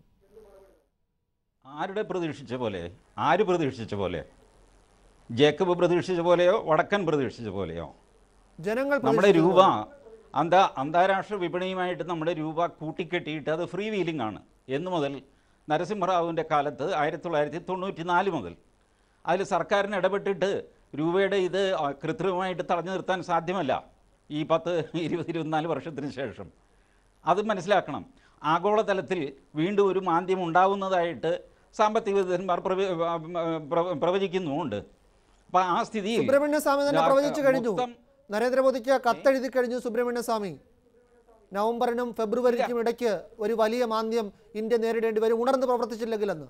ആരുടെ പ്രതീക്ഷിച്ച പോലെ ആര് പ്രതീക്ഷിച്ച പോലെ ജേക്കബ് പ്രതീക്ഷിച്ച പോലെയോ വടക്കൻ പ്രതീക്ഷിച്ച പോലെയോ ജനങ്ങൾ നമ്മുടെ പ്രതീക്ഷിച്ചത് രൂപ അന്താ അന്താരാഷ്ട്ര വിപണിയുമായിട്ട് നമ്മുടെ രൂപ കൂട്ടിക്കെട്ടിയിട്ട് അത് ഫ്രീ വീലിംഗ് ആണ് എന്ന് മുതൽ നരസിംഹറാവുവിൻ്റെ കാലത്ത് ആയിരത്തി തൊള്ളായിരത്തി തൊണ്ണൂറ്റി നാല് മുതൽ അതിൽ സർക്കാരിന് ഇടപെട്ടിട്ട് രൂപയുടെ ഇത് ആ, കൃത്രിമമായിട്ട് തടഞ്ഞു നിർത്താൻ സാധ്യമല്ല ഈ പത്ത് ഇരുപത് ഇരുപത്തിനാല് വർഷത്തിന് ശേഷം അത് മനസ്സിലാക്കണം ആഗോളതലത്തിൽ വീണ്ടും ഒരു മാന്ദ്യം ഉണ്ടാവുന്നതായിട്ട് സാമ്പത്തിക വിദഗ്ധന്മാർ പ്രവ- പ്ര- പ്രവചിക്കുന്നുമുണ്ട് അപ്പം ആ സ്ഥിതിയിൽ സുബ്രഹ്മണ്യ സ്വാമി തന്നെ രാ- പ്രവചിച്ചു കഴിഞ്ഞു മൊത്തം- നരേന്ദ്രമോദിക്ക് കത്തെഴുതി കഴിഞ്ഞു സുബ്രഹ്മണ്യ സ്വാമി നവംബറിനും ഫെബ്രുവരിക്കും ഇടയ്ക്ക് ഒരു വലിയ മാന്ദ്യം ഇന്ത്യ നേരിടേണ്ടി വരും ഉണർന്ന് പ്രവർത്തിച്ചില്ലെങ്കിലെന്ന്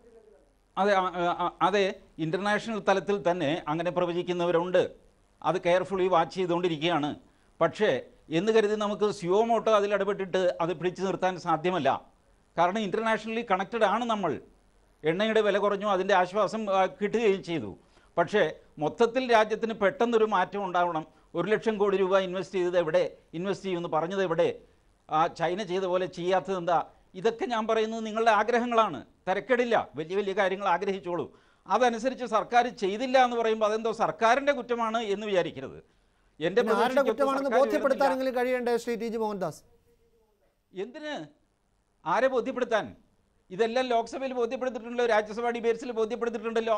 അതെ ആ, ആ, അതെ ഇൻ്റർനാഷണൽ തലത്തിൽ തന്നെ അങ്ങനെ പ്രവചിക്കുന്നവരുണ്ട് അത് കെയർഫുള്ളി വാച്ച് ചെയ്തുകൊണ്ടിരിക്കുകയാണ് പക്ഷേ എന്ന് കരുതി നമുക്ക് സ്യോമോട്ടോ അതിൽ ഇടപെട്ടിട്ട് അത് പിടിച്ചു നിർത്താൻ സാധ്യമല്ല കാരണം ഇൻ്റർനാഷണലി കണക്റ്റഡ് ആണ് നമ്മൾ എണ്ണയുടെ വില കുറഞ്ഞു അതിൻ്റെ ആശ്വാസം ആ, കിട്ടുകയും ചെയ്തു പക്ഷേ മൊത്തത്തിൽ രാജ്യത്തിന് പെട്ടെന്നൊരു മാറ്റം ഉണ്ടാവണം ഒരു ലക്ഷം കോടി രൂപ ഇൻവെസ്റ്റ് ചെയ്തത് എവിടെ ഇൻവെസ്റ്റ് ചെയ്യുമെന്ന് പറഞ്ഞത് എവിടെ ആ ചൈന ചെയ്ത പോലെ ചെയ്യാത്തത് എന്താ ഇതൊക്കെ ഞാൻ പറയുന്നത് നിങ്ങളുടെ ആഗ്രഹങ്ങളാണ് തിരക്കേടില്ല വലിയ വലിയ കാര്യങ്ങൾ ആഗ്രഹിച്ചോളൂ അതനുസരിച്ച് സർക്കാർ ചെയ്തില്ല എന്ന് പറയുമ്പോൾ അതെന്തോ സർക്കാരിൻ്റെ കുറ്റമാണ് എന്ന് വിചാരിക്കരുത് എൻ്റെ പിന്നെ ആരുടെ പ്രതീക്ഷയ്ക്കൊത്ത് കുറ്റമാണെന്ന് സർക്കാർ വരുന്നില്ല. ബോധ്യപ്പെടുത്താനെങ്കിലും കഴിയണ്ടേ ശ്രീ ടി ജി മോഹൻദാസ് എന്തിന് ആരെ ബോധ്യപ്പെടുത്താൻ ഇതെല്ലാം ലോക്സഭയിൽ ബോധ്യപ്പെടുത്തിയിട്ടുണ്ടല്ലോ രാജ്യസഭാ ഡിബേറ്റ്സിൽ ബോധ്യപ്പെടുത്തിയിട്ടുണ്ടല്ലോ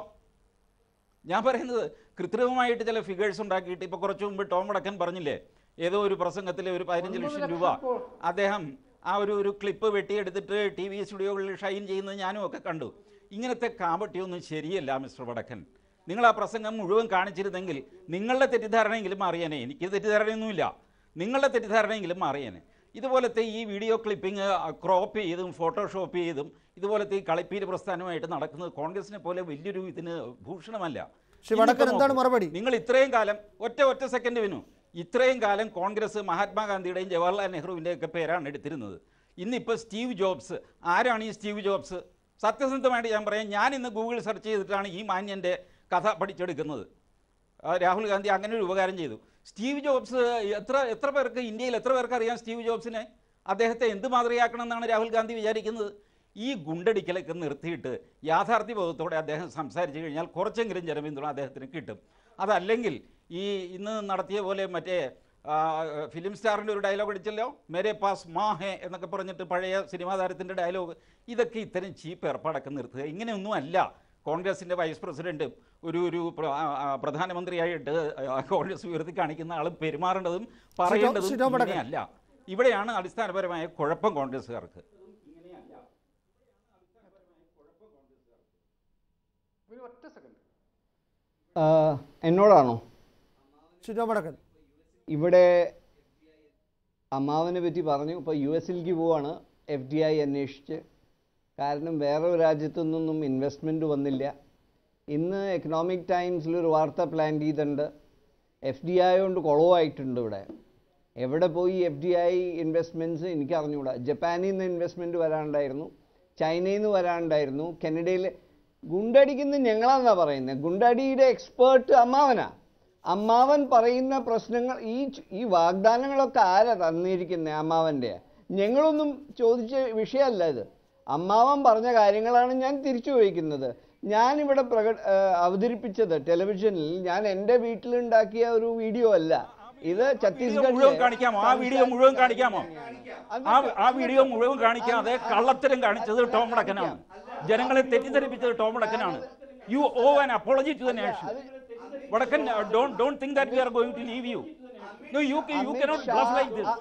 ഞാൻ പറയുന്നത് കൃത്രിമമായിട്ട് ചില ഫിഗേഴ്സ് ഉണ്ടാക്കിയിട്ട് ഇപ്പോൾ കുറച്ച് മുമ്പ് ടോം വടക്കൻ പറഞ്ഞില്ലേ ഏതോ ഒരു പ്രസംഗത്തിൽ ഒരു പതിനഞ്ച് ലക്ഷം രൂപ അദ്ദേഹം ആ ഒരു ഒരു ക്ലിപ്പ് വെട്ടിയെടുത്തിട്ട് ടി വി സ്റ്റുഡിയോകളിൽ ഷൈൻ ചെയ്യുന്നത് ഞാനും ഒക്കെ കണ്ടു ഇങ്ങനത്തെ കാമ്പട്ടിയൊന്നും ശരിയല്ല മിസ്റ്റർ വടക്കൻ നിങ്ങൾ ആ പ്രസംഗം മുഴുവൻ കാണിച്ചിരുന്നെങ്കിൽ നിങ്ങളുടെ തെറ്റിദ്ധാരണയെങ്കിലും മാറിയേനെ എനിക്ക് തെറ്റിദ്ധാരണയൊന്നുമില്ല നിങ്ങളുടെ തെറ്റിദ്ധാരണയെങ്കിലും മാറിയേനെ ഇതുപോലത്തെ ഈ വീഡിയോ ക്ലിപ്പിംഗ് ക്രോപ്പ് ചെയ്തും ഫോട്ടോഷോപ്പ് ചെയ്തും ഇതുപോലത്തെ ഈ കളിപ്പീര് പ്രസ്ഥാനമായിട്ട് നടക്കുന്നത് കോൺഗ്രസിനെ പോലെ വലിയൊരു ഇതിന് ഭൂഷണമല്ല ശ്രീ വടക്കൻ ഇന്നിപ്പോ എന്താണ് നോക്കൂ. മറുപടി? നിങ്ങൾ ഇത്രയും കാലം ഒറ്റ ഒറ്റ സെക്കൻഡ് വിനു ഇത്രയും കാലം കോൺഗ്രസ് മഹാത്മാഗാന്ധിയുടെയും ജവഹർലാൽ നെഹ്റുവിൻ്റെ ഒക്കെ പേരാണ് എടുത്തിരുന്നത് ഇന്നിപ്പോൾ സ്റ്റീവ് ജോബ്സ് ആരാണ് ഈ സ്റ്റീവ് ജോബ്സ് സത്യസന്ധമായിട്ട് ഞാൻ പറയാം ഞാൻ ഇന്ന് ഗൂഗിൾ സെർച്ച് ചെയ്തിട്ടാണ് ഈ മാന്യൻ്റെ കഥ പഠിച്ചെടുക്കുന്നത് ആ, രാഹുൽ ഗാന്ധി അങ്ങനെ ഒരു ഉപകാരം ചെയ്തു സ്റ്റീവ് ജോബ്സ് എത്ര എത്ര പേർക്ക് ഇന്ത്യയിൽ എത്ര പേർക്ക് അറിയാം സ്റ്റീവ് ജോബ്സിനെ അദ്ദേഹത്തെ എന്ത് മാതൃകയാക്കണം എന്നാണ് രാഹുൽ ഗാന്ധി വിചാരിക്കുന്നത് ഈ ഗുണ്ടടിക്കലൊക്കെ നിർത്തിയിട്ട് യാഥാർത്ഥ്യബോധത്തോടെ അദ്ദേഹം സംസാരിച്ചു കഴിഞ്ഞാൽ കുറച്ചെങ്കിലും ജനപിന്തുണ അദ്ദേഹത്തിന് കിട്ടും അതല്ലെങ്കിൽ ഈ ഇന്ന് നടത്തിയ പോലെ മറ്റേ ആ, ഫിലിം സ്റ്റാറിൻ്റെ ഒരു ഡയലോഗ് അടിച്ചല്ലോ മേരെ പാസ് മാ ഹേ എന്നൊക്കെ പറഞ്ഞിട്ട് പഴയ സിനിമാ താരത്തിൻ്റെ ഡയലോഗ് ഇതൊക്കെ ഇത്തരം ചീപ്പ് ഏർപ്പാടൊക്കെ നിർത്തുക ഇങ്ങനെയൊന്നും അല്ല കോൺഗ്രസിൻ്റെ വൈസ് പ്രസിഡന്റ് ഒരു ഒരു പ്ര- ആ, ആ, പ്രധാനമന്ത്രിയായിട്ട് ആ, കോൺഗ്രസ് ഉയർത്തി കാണിക്കുന്ന ആൾ പെരുമാറേണ്ടതും പറയേണ്ടതും ഷിറ്റോ പടക്കൻ. ഇങ്ങനെയല്ല ഇവിടെയാണ് അടിസ്ഥാനപരമായ കുഴപ്പം കോൺഗ്രസ്സുകാർക്ക് ഒരു ഒറ്റ സെക്കൻഡ് ആ, എന്നോടാണോ ഷിറ്റോ വടക്കൻ ഇവിടെ അമ്മാവനെ പറ്റി പറഞ്ഞു ഇപ്പോൾ യു എസിലേക്ക് പോവാണ് എഫ് ഡി ഐ അന്വേഷിച്ച് കാരണം വേറെ ഒരു രാജ്യത്തു നിന്നൊന്നും ഇൻവെസ്റ്റ്മെൻറ്റ് വന്നില്ല ഇന്ന് എക്കണോമിക് ടൈംസിൽ ഒരു വാർത്ത പ്ലാൻ ചെയ്തിട്ടുണ്ട് എഫ് ഡി ഐ കൊണ്ട് കുളവായിട്ടുണ്ട് ഇവിടെ എവിടെ പോയി എഫ് ഡി ഐ ഇൻവെസ്റ്റ്മെൻറ്റ്സ് എനിക്ക് അറിഞ്ഞുകൂടാ ജപ്പാനിൽ നിന്ന് ഇൻവെസ്റ്റ്മെൻറ്റ് വരാനുണ്ടായിരുന്നു ചൈനയിൽ നിന്ന് വരാനുണ്ടായിരുന്നു കനഡയിൽ ഗുണ്ടടിക്കുന്ന ഞങ്ങളാന്നാ പറയുന്നത് ഗുണ്ടടിയുടെ എക്സ്പേർട്ട് അമ്മാവനാ അമ്മാവൻ പറയുന്ന പ്രശ്നങ്ങൾ ഈ ച്- ഈ വാഗ്ദാനങ്ങളൊക്കെ ആരാ തന്നിരിക്കുന്നത് അമ്മാവൻ്റെ ഞങ്ങളൊന്നും ചോദിച്ച വിഷയമല്ല ഇത് അമ്മാവൻ പറഞ്ഞ കാര്യങ്ങളാണ് ഞാൻ തിരിച്ചു ചോദിക്കുന്നത് ഞാനിവിടെ പ്രക ആ, അവതരിപ്പിച്ചത് ടെലിവിഷനിൽ ഞാൻ എൻ്റെ വീട്ടിലുണ്ടാക്കിയ ഒരു വീഡിയോ അല്ല ഇത് വീഡിയോ മുഴുവൻ കാണിക്കാമോ ആ വീഡിയോ മുഴുവൻ കാണിക്കാമോ ആ ആ വീഡിയോ മുഴുവൻ കാണിക്കാതെ കള്ളത്തരം കാണിച്ചത് ടോം വടക്കനാണ് ജനങ്ങളെ തെറ്റിദ്ധരിപ്പിച്ചത് ടോം വടക്കനാണ് you owe an apology to the nation Vadakkan don't don't think that we are going to leave you no you you cannot bluff like this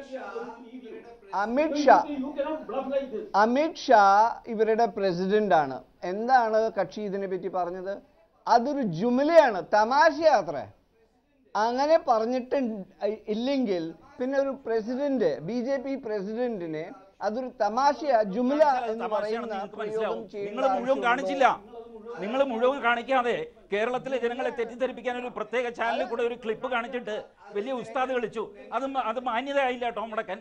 Amit Shah Amit Shah ഇവരുടെ പ്രസിഡന്റ് ആണ് എന്താണ് കക്ഷി ഇതിനെ പറ്റി പറഞ്ഞത് അതൊരു ജുമലയാണ് തമാശയാത്രേ അങ്ങനെ പറഞ്ഞിട്ട് ഇല്ലെങ്കിൽ പിന്നെ ഒരു പ്രസിഡന്റ് ബി ജെ പി പ്രസിഡന്റിനെ അതൊരു തമാശയാ ജുമല എന്ന് പറയുന്ന പ്രയോഗം നിങ്ങൾ മുഴുവൻ കാണിച്ചില്ല നിങ്ങൾ മുഴുവൻ കാണിക്കാതെ കേരളത്തിലെ ജനങ്ങളെ തെറ്റിദ്ധരിപ്പിക്കാൻ ഒരു പ്രത്യേക ചാനലിൽ കൂടെ ഒരു ക്ലിപ്പ് കാണിച്ചിട്ട് വലിയ ഉസ്താദ് കളിച്ചു അത് മ- അത് മാന്യതയായില്ല ടോം വടക്കൻ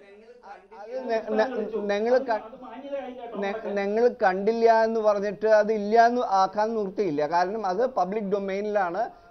ഞങ്ങൾ ഞങ്ങൾ കണ്ടില്ല എന്ന് പറഞ്ഞിട്ട് അത് ഇല്ല എന്ന് ആക്കാൻ നിർത്തിയില്ല കാരണം അത് പബ്ലിക് ഡൊമൈനിലാണ്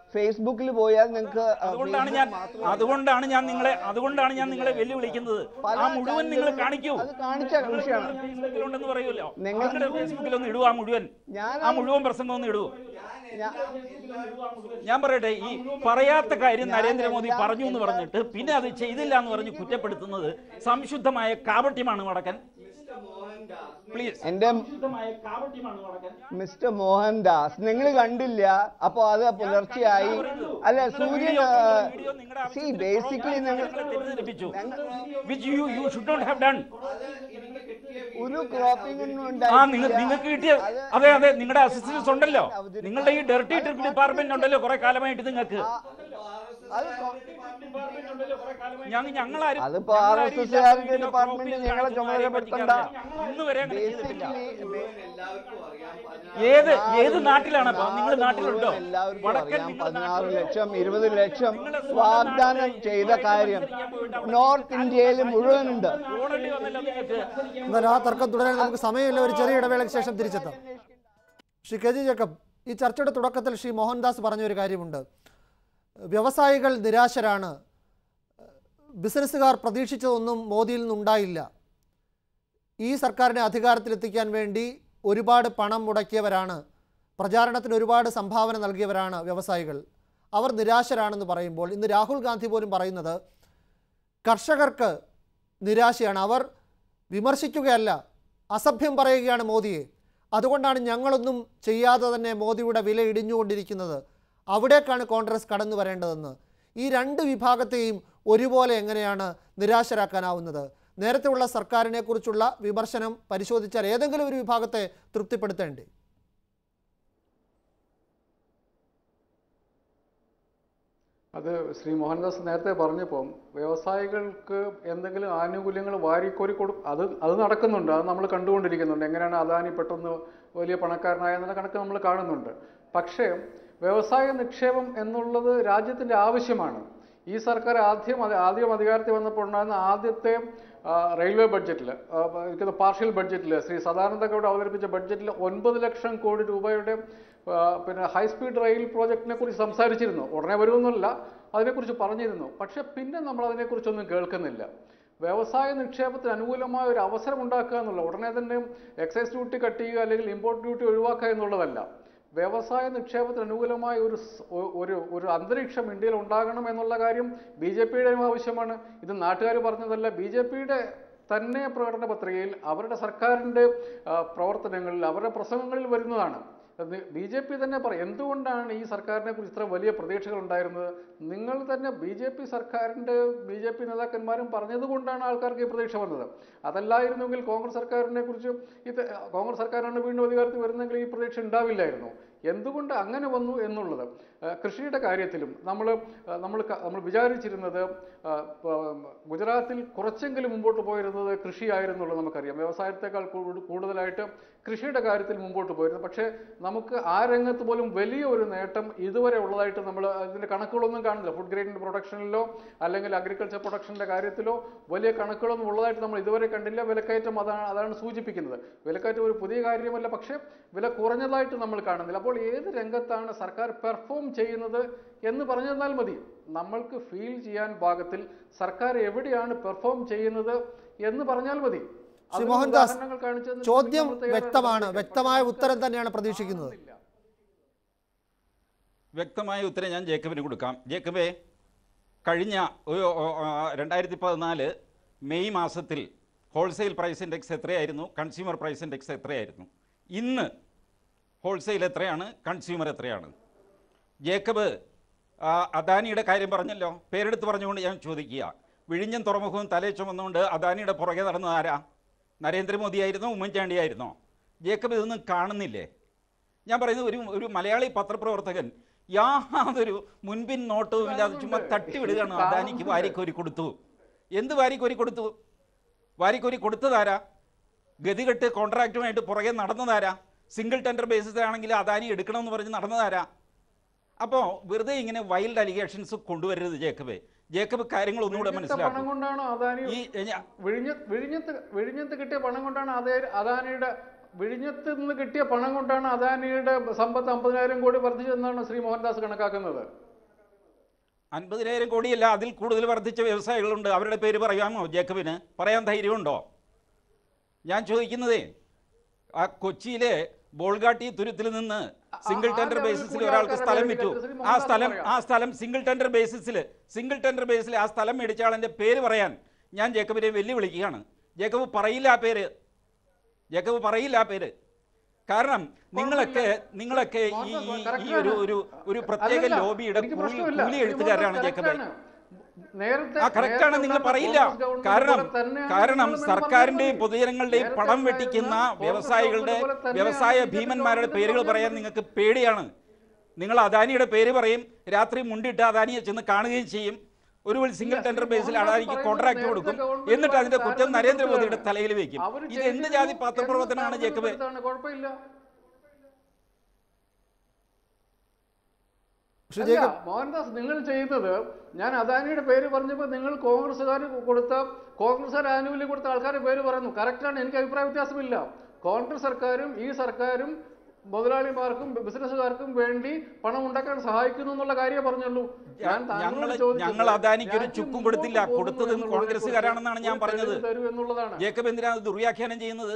ഫേസ്ബുക്കിൽ പോയാൽ നിങ്ങൾക്ക് അതുകൊണ്ടാണ് ഞാൻ അതുകൊണ്ടാണ് ഞാൻ നിങ്ങളെ അതുകൊണ്ടാണ് ഞാൻ നിങ്ങളെ വെല്ലുവിളിക്കുന്നത് ആ മുഴുവൻ നിങ്ങൾ കാണിക്കൂ അത് കാണിച്ച വിഷയമാണ് ഫേസ്ബുക്കിലുണ്ടെന്ന് പറയൂല്ലോ നിങ്ങൾ- നിങ്ങളുടെ ഫേസ്ബുക്കിൽ ഒന്ന് ഇടുക ആ മുഴുവൻ ഞാൻ ആ മുഴുവൻ പ്രസംഗം ഒന്ന് ഇടൂ ഞാൻ- ഞാൻ പറയട്ടെ ഈ പറയാത്ത കാര്യം നരേന്ദ്രമോദി പറഞ്ഞു എന്ന് പറഞ്ഞിട്ട് പിന്നെ അത് ചെയ്തില്ല എന്ന് പറഞ്ഞ് കുറ്റപ്പെടുത്തുന്നത് സംശുദ്ധമായ കാപട്യമാണ് വടക്കൻ പ്ലീസ് എന്റെ സംശുദ്ധമായ കാപട്യമാണ് വടക്കൻ മിസ്റ്റർ മോഹൻദാസ് നിങ്ങൾ കണ്ടില്ല അപ്പൊ അത് പുലർച്ചെയായി അല്ല സൂര്യൻ സി ബേസിക്കലി നിങ്ങൾ തെറ്റിദ്ധരിപ്പിച്ചു which you you should not have done ഒരു ക്രോപ്പിംഗ് ഒന്നും ആ നിങ്ങൾ ഉണ്ടായിട്ടില്ല. നിങ്ങൾക്ക് കിട്ടിയ അതെ അതെ നിങ്ങളുടെ അസിസ്റ്റൻസ് ഉണ്ടല്ലോ നിങ്ങളുടെ ഈ ഡെർട്ടി ട്രിപ്പ് ഡിപ്പാർട്ട്മെന്റ് ഉണ്ടല്ലോ കുറെ കാലമായിട്ട് നിങ്ങൾക്ക് അത് കൊ- ഞങ്ങൾ ഞങ്ങളാരും അതിപ്പോ ഞങ്ങളാരും RSS ഇല്ലാത്ത കാരുടെ വീഡിയോ ഡിപ്പാർട്ട്മെന്റ് ക്രോപ്പ് ചെയ്ത് ഞങ്ങളെ കാണിച്ചൊന്നും ആരെയും ചുമതലപ്പെടുത്തണ്ട. പറ്റിക്കാറില്ല. ഇന്ന് വരെ അങ്ങനെ ചെയ്തിട്ടില്ല ബേസിക്കലി ഏത് ഏത് നാട്ടിലാണ് അപ്പൊ നിങ്ങൾ നാട്ടിലുണ്ടോ എല്ലാവർക്കും വടക്കൻ അറിയാം നിങ്ങളുടെ പതിനാറ് നാട്ടിലുണ്ടോ? ലക്ഷം ഇരുപത് ലക്ഷം നിങ്ങളുടെ സ്വന്തം വാഗ്ദാനം നാട്ടിലെ ചെയ്ത ഇതുവരെ കാര്യം മത്സരിക്കാൻ പോയിട്ട് അവിടെ നോർത്ത് ഇന്ത്യയിൽ മുഴുവനുണ്ട് ഓടേണ്ടി വന്നല്ലോ നിങ്ങൾക്ക് എന്നാൽ ആ തർക്കം തുടരാൻ നമുക്ക് സമയമില്ല ഒരു ചെറിയ ഇടവേളയ്ക്ക് ശേഷം തിരിച്ചെത്താം ശ്രീ കെ ജി ജേക്കബ് ഈ ചർച്ചയുടെ തുടക്കത്തിൽ ശ്രീ മോഹൻദാസ് പറഞ്ഞ ഒരു കാര്യമുണ്ട് വ്യവസായികൾ നിരാശരാണ് ബിസിനസ്സുകാർ പ്രതീക്ഷിച്ചതൊന്നും മോദിയിൽ നിന്നുണ്ടായില്ല ഈ സർക്കാരിനെ അധികാരത്തിലെത്തിക്കാൻ വേണ്ടി ഒരുപാട് പണം മുടക്കിയവരാണ് പ്രചാരണത്തിന് ഒരുപാട് സംഭാവന നൽകിയവരാണ് വ്യവസായികൾ അവർ നിരാശരാണെന്ന് പറയുമ്പോൾ ഇന്ന് രാഹുൽ ഗാന്ധി പോലും പറയുന്നത് കർഷകർക്ക് നിരാശയാണ് അവർ വിമർശിക്കുകയല്ല അസഭ്യം പറയുകയാണ് മോദിയെ അതുകൊണ്ടാണ് ഞങ്ങളൊന്നും ചെയ്യാതെ തന്നെ മോദിയുടെ വില ഇടിഞ്ഞുകൊണ്ടിരിക്കുന്നത് അവിടേക്കാണ് കോൺഗ്രസ് കടന്നു വരേണ്ടതെന്ന് ഈ രണ്ട് വിഭാഗത്തെയും ഒരുപോലെ എങ്ങനെയാണ് നിരാശരാക്കാനാവുന്നത് നേരത്തെയുള്ള സർക്കാരിനെക്കുറിച്ചുള്ള വിമർശനം പരിശോധിച്ചാൽ ഏതെങ്കിലും ഒരു വിഭാഗത്തെ തൃപ്തിപ്പെടുത്തേണ്ടേ അത് ശ്രീ മോഹൻദാസ് നേരത്തെ പറഞ്ഞപ്പോൾ വ്യവസായികൾക്ക് എന്തെങ്കിലും ആനുകൂല്യങ്ങൾ വാരിക്കോരി കൊടു അത് അത് നടക്കുന്നുണ്ട് അത് നമ്മൾ കണ്ടുകൊണ്ടിരിക്കുന്നുണ്ട് എങ്ങനെയാണ് അദാനി പെട്ടെന്ന് വലിയ പണക്കാരനായ എന്നുള്ള കണക്ക് നമ്മൾ കാണുന്നുണ്ട് പക്ഷേ വ്യവസായ നിക്ഷേപം എന്നുള്ളത് രാജ്യത്തിൻ്റെ ആവശ്യമാണ് ഈ സർക്കാർ ആദ്യം അത് ആദ്യം അധികാരത്തിൽ വന്നപ്പോൾ ഉണ്ടായിരുന്ന ആദ്യത്തെ ആ, റെയിൽവേ ബഡ്ജറ്റിൽ എനിക്കത് പാർഷ്യൽ ബഡ്ജറ്റിൽ ശ്രീ സദാനന്ദ ഗൗഡ് അവതരിപ്പിച്ച ബഡ്ജറ്റിൽ ഒൻപത് ലക്ഷം കോടി രൂപയുടെ ആ, പിന്നെ ഹൈസ്പീഡ് റെയിൽ പ്രോജക്റ്റിനെ കുറിച്ച് സംസാരിച്ചിരുന്നു ഉടനെ വരുമെന്നല്ല അതിനെക്കുറിച്ച് പറഞ്ഞിരുന്നു പക്ഷെ പിന്നെ നമ്മൾ അതിനെക്കുറിച്ചൊന്നും കേൾക്കുന്നില്ല വ്യവസായ നിക്ഷേപത്തിന് അനുകൂലമായ ഒരു അവസരം ഉണ്ടാക്കുക എന്നുള്ള ഉടനെ തന്നെ എക്സൈസ് ഡ്യൂട്ടി കട്ട് ചെയ്യുക അല്ലെങ്കിൽ ഇമ്പോർട്ട് ഡ്യൂട്ടി ഒഴിവാക്കുക എന്നുള്ളതല്ല വ്യവസായ നിക്ഷേപത്തിന് അനുകൂലമായ ഒരു സ്- ഒ- ഒരു ഒരു അന്തരീക്ഷം ഇന്ത്യയിൽ ഉണ്ടാകണം എന്നുള്ള കാര്യം ബി ജെ പിയുടെയും ആവശ്യമാണ് ഇത് നാട്ടുകാർ പറഞ്ഞതല്ല ബി ജെ പിയുടെ തന്നെ പ്രകടന പത്രികയിൽ അവരുടെ സർക്കാരിൻ്റെ ആ, പ്രവർത്തനങ്ങളിൽ അവരുടെ പ്രസംഗങ്ങളിൽ വരുന്നതാണ് ബി ജെ പി തന്നെ പറയും എന്തുകൊണ്ടാണ് ഈ സർക്കാരിനെ കുറിച്ച് ഇത്ര വലിയ പ്രതീക്ഷകൾ ഉണ്ടായിരുന്നത് നിങ്ങൾ തന്നെ ബി ജെ പി സർക്കാരിൻ്റെ ബി ജെ പി നേതാക്കന്മാരും പറഞ്ഞതുകൊണ്ടാണ് ആൾക്കാർക്ക് ഈ പ്രതീക്ഷ വന്നത് അതല്ലായിരുന്നെങ്കിൽ കോൺഗ്രസ് സർക്കാരിനെ കുറിച്ച് ഇത് കോൺഗ്രസ് സർക്കാരാണ് വീണ്ടും അധികാരത്തിൽ വരുന്നെങ്കിൽ ഈ പ്രതീക്ഷ ഉണ്ടാവില്ലായിരുന്നു എന്തുകൊണ്ട് അങ്ങനെ വന്നു എന്നുള്ളത് ആ, കൃഷിയുടെ കാര്യത്തിലും നമ്മൾ നമ്മൾ ക- നമ്മൾ വിചാരിച്ചിരുന്നത് ആ, പ- ഗുജറാത്തിൽ കുറച്ചെങ്കിലും മുമ്പോട്ട് പോയിരുന്നത് കൃഷിയായിരുന്നുള്ളത് നമുക്കറിയാം വ്യവസായത്തെക്കാൾ കൂടു- കൂടുതലായിട്ട് കൃഷിയുടെ കാര്യത്തിൽ മുമ്പോട്ട് പോയിരുന്നു പക്ഷേ നമുക്ക് ആ രംഗത്ത് പോലും വലിയ ഒരു നേട്ടം ഇതുവരെ ഉള്ളതായിട്ട് നമ്മൾ അതിൻ്റെ കണക്കുകളൊന്നും കാണുന്നില്ല ഫുഡ് ഗ്രേഡ് പ്രൊഡക്ഷനിലോ അല്ലെങ്കിൽ അഗ്രികൾച്ചർ പ്രൊഡക്ഷൻ്റെ കാര്യത്തിലോ വലിയ കണക്കുകളൊന്നും ഉള്ളതായിട്ട് നമ്മൾ ഇതുവരെ കണ്ടില്ല വിലക്കയറ്റം അതാണ് അതാണ് സൂചിപ്പിക്കുന്നത് വിലക്കയറ്റം ഒരു പുതിയ കാര്യമല്ല പക്ഷേ വില കുറഞ്ഞതായിട്ട് നമ്മൾ കാണുന്നില്ല അപ്പോൾ ഏത് രംഗത്താണ് സർക്കാർ പെർഫോം ചെയ്യുന്നത് എന്ന് പറഞ്ഞു തന്നാൽ മതി നമ്മൾക്ക് ഫീൽ ചെയ്യാൻ പാകത്തിൽ സർക്കാർ എവിടെയാണ് പെർഫോം ചെയ്യുന്നത് എന്ന് പറഞ്ഞാൽ മതി ശ്രീ അതിന് മോഹൻദാസ് ഉദാഹരണങ്ങൾ കാണിച്ചു തന്നിട്ട് ചോദ്യം നമ്മൾ തയ്യാറാണ് വ്യക്തമാണ് സംസാരിക്കാൻ. വ്യക്തമായ ഉത്തരം തന്നെയാണ് പ്രതീക്ഷിക്കുന്നത് വ്യക്തമായ ഉത്തരം ഞാൻ ജേക്കബിന് കൊടുക്കാം ജേക്കബേ കഴിഞ്ഞ ഒരു രണ്ടായിരത്തി പതിനാല് മെയ് മാസത്തിൽ ഹോൾസെയിൽ പ്രൈസ് ഇൻഡെക്സ് എത്രയായിരുന്നു കൺസ്യൂമർ പ്രൈസ് ഇൻഡെക്സ് എത്രയായിരുന്നു ഇന്ന് ഹോൾസെയിൽ എത്രയാണ് കൺസ്യൂമർ എത്രയാണ് ജേക്കബ് ആ, അദാനിയുടെ കാര്യം പറഞ്ഞല്ലോ പേരെടുത്ത് പറഞ്ഞുകൊണ്ട് ഞാൻ ചോദിക്കുക വിഴിഞ്ഞം തുറമുഖവും തലേ ചുമന്നുകൊണ്ട് അദാനിയുടെ പുറകെ നടന്നത് ആരാ നരേന്ദ്രമോദിയായിരുന്നോ ഉമ്മൻചാണ്ടിയായിരുന്നോ ജേക്കബ് ഇതൊന്നും കാണുന്നില്ലേ ഞാൻ പറയുന്നത് ഒരു ഒരു മലയാളി പത്രപ്രവർത്തകൻ യാതൊരു മുൻപിൻ നോട്ടവും ഇല്ലാതെ ചുമ്മാ തട്ടിവിടുകയാണ് അദാനിക്ക് വാരിക്കോരി കൊടുത്തു എന്ത് വാരിക്കോരി കൊടുത്തു വാരിക്കോരി കൊടുത്തതാരാ ഗതികെട്ട് കോൺട്രാക്റ്റുമായിട്ട് പുറകെ നടന്നതാരാ സിംഗിൾ ടെൻഡർ ബേസിസിലാണെങ്കിൽ അദാനി എടുക്കണമെന്ന് പറഞ്ഞ് നടന്നതാരാ അപ്പോൾ വെറുതെ ഇങ്ങനെ വൈൽഡ് അലിഗേഷൻസ് കൊണ്ടുവരരുത് ജേക്കബ് ജേക്കബ് കാര്യങ്ങൾ ഒന്നുകൂടെ വിഴിഞ്ഞത്തെ പണം മനസ്സിലാക്കും കൊണ്ടാണ് അദാനി ഈ ഞ- വിഴിഞ്ഞ വിഴിഞ്ഞത്ത് വിഴിഞ്ഞത്ത് കിട്ടിയ പണം കൊണ്ടാണ് അതേ അദാനിയുടെ വിഴിഞ്ഞത്ത് നിന്ന് കിട്ടിയ പണം കൊണ്ടാണ് അദാനിയുടെ സമ്പത്ത് അമ്പതിനായിരം കോടി വർദ്ധിച്ചതെന്നാണ് ശ്രീ മോഹൻദാസ് കണക്കാക്കുന്നത് അൻപതിനായിരം കോടിയല്ല അതിൽ കൂടുതൽ വർദ്ധിച്ച വ്യവസായികളുണ്ട് അവരുടെ പേര് പറയാമോ ജേക്കബിന് പറയാൻ ധൈര്യമുണ്ടോ ഞാൻ ചോദിക്കുന്നതേ ആ കൊച്ചിയിലെ ബോൾഗാട്ടി തുരുത്തിൽ നിന്ന് സിംഗിൾ ആ- ടെൻഡർ ആ ബേസിസിൽ ലെവലിൽ ഒരാൾക്ക് കൂടി സ്ഥലം ആൾക്കാരെ വിറ്റു പേര് ശ്രീ ആ മോഹൻദാസ് സ്ഥലം പറയാം. ആ സ്ഥലം സിംഗിൾ ടെൻഡർ ബേസിസിൽ സിംഗിൾ ടെൻഡർ ബേസിൽ ആ സ്ഥലം മേടിച്ച ആളിൻ്റെ പേര് പറയാൻ ഞാൻ ജേക്കബിനെ വെല്ലുവിളിക്കുകയാണ് ജേക്കബ് പറയില്ല ആ പേര് ജേക്കബ് പറയില്ല ആ പേര് കാരണം നിങ്ങളൊക്കെ നിങ്ങളൊക്കെ ഈ ഈ- ഈ ഒരു ഒരു ഒരു പ്രത്യേക അല്ലല്ല, ലോബിയുടെ എനിക്ക് കൂലി പ്രശ്നമില്ല. കൂലി ശ്രീ എഴുത്തുകാരാണ് മോഹൻദാസ് ജേക്കബ് correct ആണ്. നേരത്തെ ആ കറക്റ്റാണ് നേരത്തെ നിങ്ങൾ ഉണ്ടായിരുന്ന പറയില്ല കോൺഗ്രസ് ഗവൺമെന്റ് കാരണം പോലെ തന്നെയാണ് കാരണം നിങ്ങളും എന്ന് സർക്കാരിന്റെയും പറഞ്ഞാൽ മതി. പൊതുജനങ്ങളുടെയും നേരത്തെ പണം ഉണ്ടായിരുന്ന വെട്ടിക്കുന്ന കോൺഗ്രസ് വ്യവസായികളുടെ ഗവൺമെന്റ് പോലെ തന്നെയാണ് വ്യവസായ ബി ജെ പി ഭീമന്മാരുടെ ഗവൺമെന്റ് പേരുകൾ എന്ന് പറയാൻ പറഞ്ഞാൽ നിങ്ങൾക്ക് പേടിയാണ് നിങ്ങൾ അദാനിയുടെ പേര് പറയും രാത്രി മുണ്ടിട്ട് അദാനിയെ ചെന്ന് കാണുകയും ചെയ്യും ഒരു സിംഗിൾ ഇല്ല, ടെൻഡർ ശ്രീ ബേസിൽ മോഹൻദാസ് അദാനിക്ക് പറയുന്നത് കോൺട്രാക്ട് നേരത്തെ കൊടുക്കും ഗവൺമെന്റ് എന്നിട്ട് അതിന്റെ കുറ്റം താരതമ്യം നരേന്ദ്രമോദിയുടെ നടത്തുകയാണ്. തലയിൽ വെക്കും അവര് ഇത് എന്ത് ചെയ്തിരുന്നു, ജാതി പത്രപ്രവർത്തനമാണ് കേന്ദ്രം ജേക്കബ് താരതമ്യം കുഴപ്പമില്ല ശ്രീ അല്ല, ജേക്കബ് മോഹൻദാസ് നിങ്ങൾ ചെയ്യുന്നത് ഞാൻ അദാനിയുടെ പേര് പറഞ്ഞപ്പോൾ നിങ്ങൾ കോൺഗ്രസ്സുകാർ കൊടുത്ത കോൺഗ്രസ്സുകാർ ആനുകൂല്യം കൊടുത്ത ആൾക്കാരുടെ പേര് പറയുന്നു കറക്റ്റാണ് എനിക്ക് അഭിപ്രായ വ്യത്യാസമില്ല കോൺഗ്രസ് സർക്കാരും ഈ സർക്കാരും മുതലാളിമാർക്കും ബിസിനസ്സുകാർക്കും വേണ്ടി പണം ഉണ്ടാക്കാൻ സഹായിക്കുന്നു എന്നുള്ള കാര്യം പറഞ്ഞുള്ളൂ ഞാൻ താങ്കളോട് ഞങ്ങൾ ചോദിച്ചത് ഞങ്ങൾ അദാനിക്ക് ഒരു രാജ്യം ചുക്കും മുമ്പോട്ട് കൊടുത്തില്ല പോകുന്നു കൊടുത്തതും എന്നുള്ളതിനെക്കുറിച്ച് കോൺഗ്രസ്സുകാരാണെന്നാണ് ഞാൻ ഒരു പറഞ്ഞത് തെളിവ് തരൂ എന്നുള്ളതാണ് ജേക്കബ് എന്തിനാണ് ദുർവ്യാഖ്യാനം ചെയ്യുന്നത്